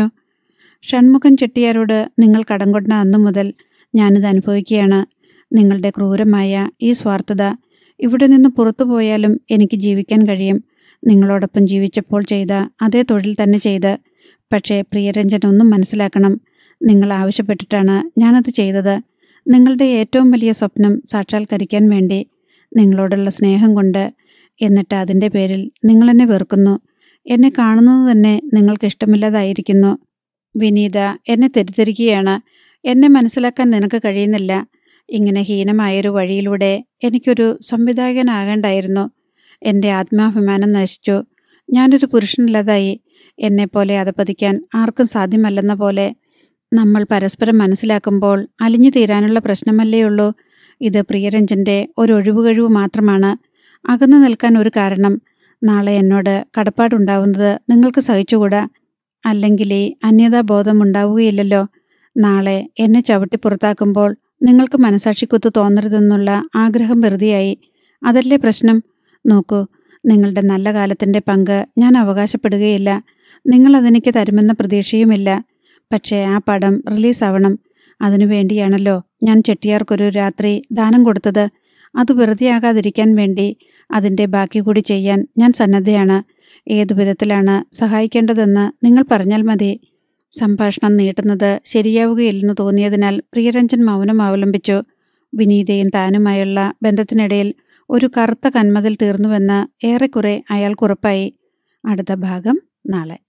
ഷൺമുഖൻ ചെട്ടിയാരോട് നിങ്ങൾ കടം കൊണ്ട അന്നു മുതൽ ഞാനിത് അനുഭവിക്കുകയാണ് നിങ്ങളുടെ ക്രൂരമായ ഈ സ്വാർത്ഥത ഇവിടെ നിന്ന് പുറത്തു പോയാലും എനിക്ക് ജീവിക്കാൻ കഴിയും നിങ്ങളോടൊപ്പം ജീവിച്ചപ്പോൾ ചെയ്ത അതേ തൊഴിൽ തന്നെ ചെയ്ത് പക്ഷേ പ്രിയരഞ്ജൻ ഒന്നും മനസ്സിലാക്കണം നിങ്ങൾ ആവശ്യപ്പെട്ടിട്ടാണ് ഞാനത് ചെയ്തത് നിങ്ങളുടെ ഏറ്റവും വലിയ സ്വപ്നം സാക്ഷാത്കരിക്കാൻ വേണ്ടി നിങ്ങളോടുള്ള സ്നേഹം കൊണ്ട് എന്നിട്ട് അതിൻ്റെ പേരിൽ നിങ്ങളെന്നെ വെറുക്കുന്നു എന്നെ കാണുന്നത് തന്നെ നിങ്ങൾക്ക് ഇഷ്ടമില്ലാതായിരിക്കുന്നു വിനീത എന്നെ തെറ്റിദ്ധരിക്കുകയാണ് എന്നെ മനസ്സിലാക്കാൻ നിനക്ക് കഴിയുന്നില്ല ഇങ്ങനെ ഹീനമായൊരു വഴിയിലൂടെ എനിക്കൊരു സംവിധായകനാകേണ്ടായിരുന്നു എൻ്റെ ആത്മാഭിമാനം നശിച്ചു ഞാനൊരു പുരുഷനല്ലാതായി എന്നെപ്പോലെ അധപ്പതിക്കാൻ ആർക്കും സാധ്യമല്ലെന്ന പോലെ നമ്മൾ പരസ്പരം മനസ്സിലാക്കുമ്പോൾ അലിഞ്ഞു തീരാനുള്ള പ്രശ്നമല്ലേ ഉള്ളൂ ഇത് പ്രിയരഞ്ജൻ്റെ ഒരു ഒഴിവുകഴിവ് മാത്രമാണ് അകന്നു നിൽക്കാൻ ഒരു കാരണം നാളെ എന്നോട് കടപ്പാടുണ്ടാവുന്നത് നിങ്ങൾക്ക് സഹിച്ചുകൂടാ അല്ലെങ്കിൽ ഈ അന്യതാബോധം ഉണ്ടാവുകയില്ലല്ലോ നാളെ എന്നെ ചവിട്ടി പുറത്താക്കുമ്പോൾ നിങ്ങൾക്ക് മനസാക്ഷിക്കുത്ത് തോന്നരുതെന്നുള്ള ആഗ്രഹം വെറുതെയായി അതല്ലേ പ്രശ്നം നോക്കൂ നിങ്ങളുടെ നല്ല കാലത്തിൻ്റെ പങ്ക് ഞാൻ അവകാശപ്പെടുകയില്ല നിങ്ങൾ അതെനിക്ക് തരുമെന്ന പ്രതീക്ഷയുമില്ല പക്ഷേ ആ പടം റിലീസാവണം അതിനു വേണ്ടിയാണല്ലോ ഞാൻ ചെട്ടിയാർക്കൊരു രാത്രി ദാനം കൊടുത്തത് അത് വെറുതെയാകാതിരിക്കാൻ വേണ്ടി അതിൻ്റെ ബാക്കി കൂടി ചെയ്യാൻ ഞാൻ സന്നദ്ധയാണ് ഏതു വിധത്തിലാണ് സഹായിക്കേണ്ടതെന്ന് നിങ്ങൾ പറഞ്ഞാൽ മതി സംഭാഷണം നീട്ടുന്നത് ശരിയാവുകയില്ലെന്ന് തോന്നിയതിനാൽ പ്രിയരഞ്ജൻ മൗനം അവലംബിച്ചു വിനീതയും താനുമായുള്ള ബന്ധത്തിനിടയിൽ ഒരു കറുത്ത കന്മതിൽ തീർന്നുവെന്ന് ഏറെക്കുറെ അയാൾക്കുറപ്പായി അടുത്ത ഭാഗം നാളെ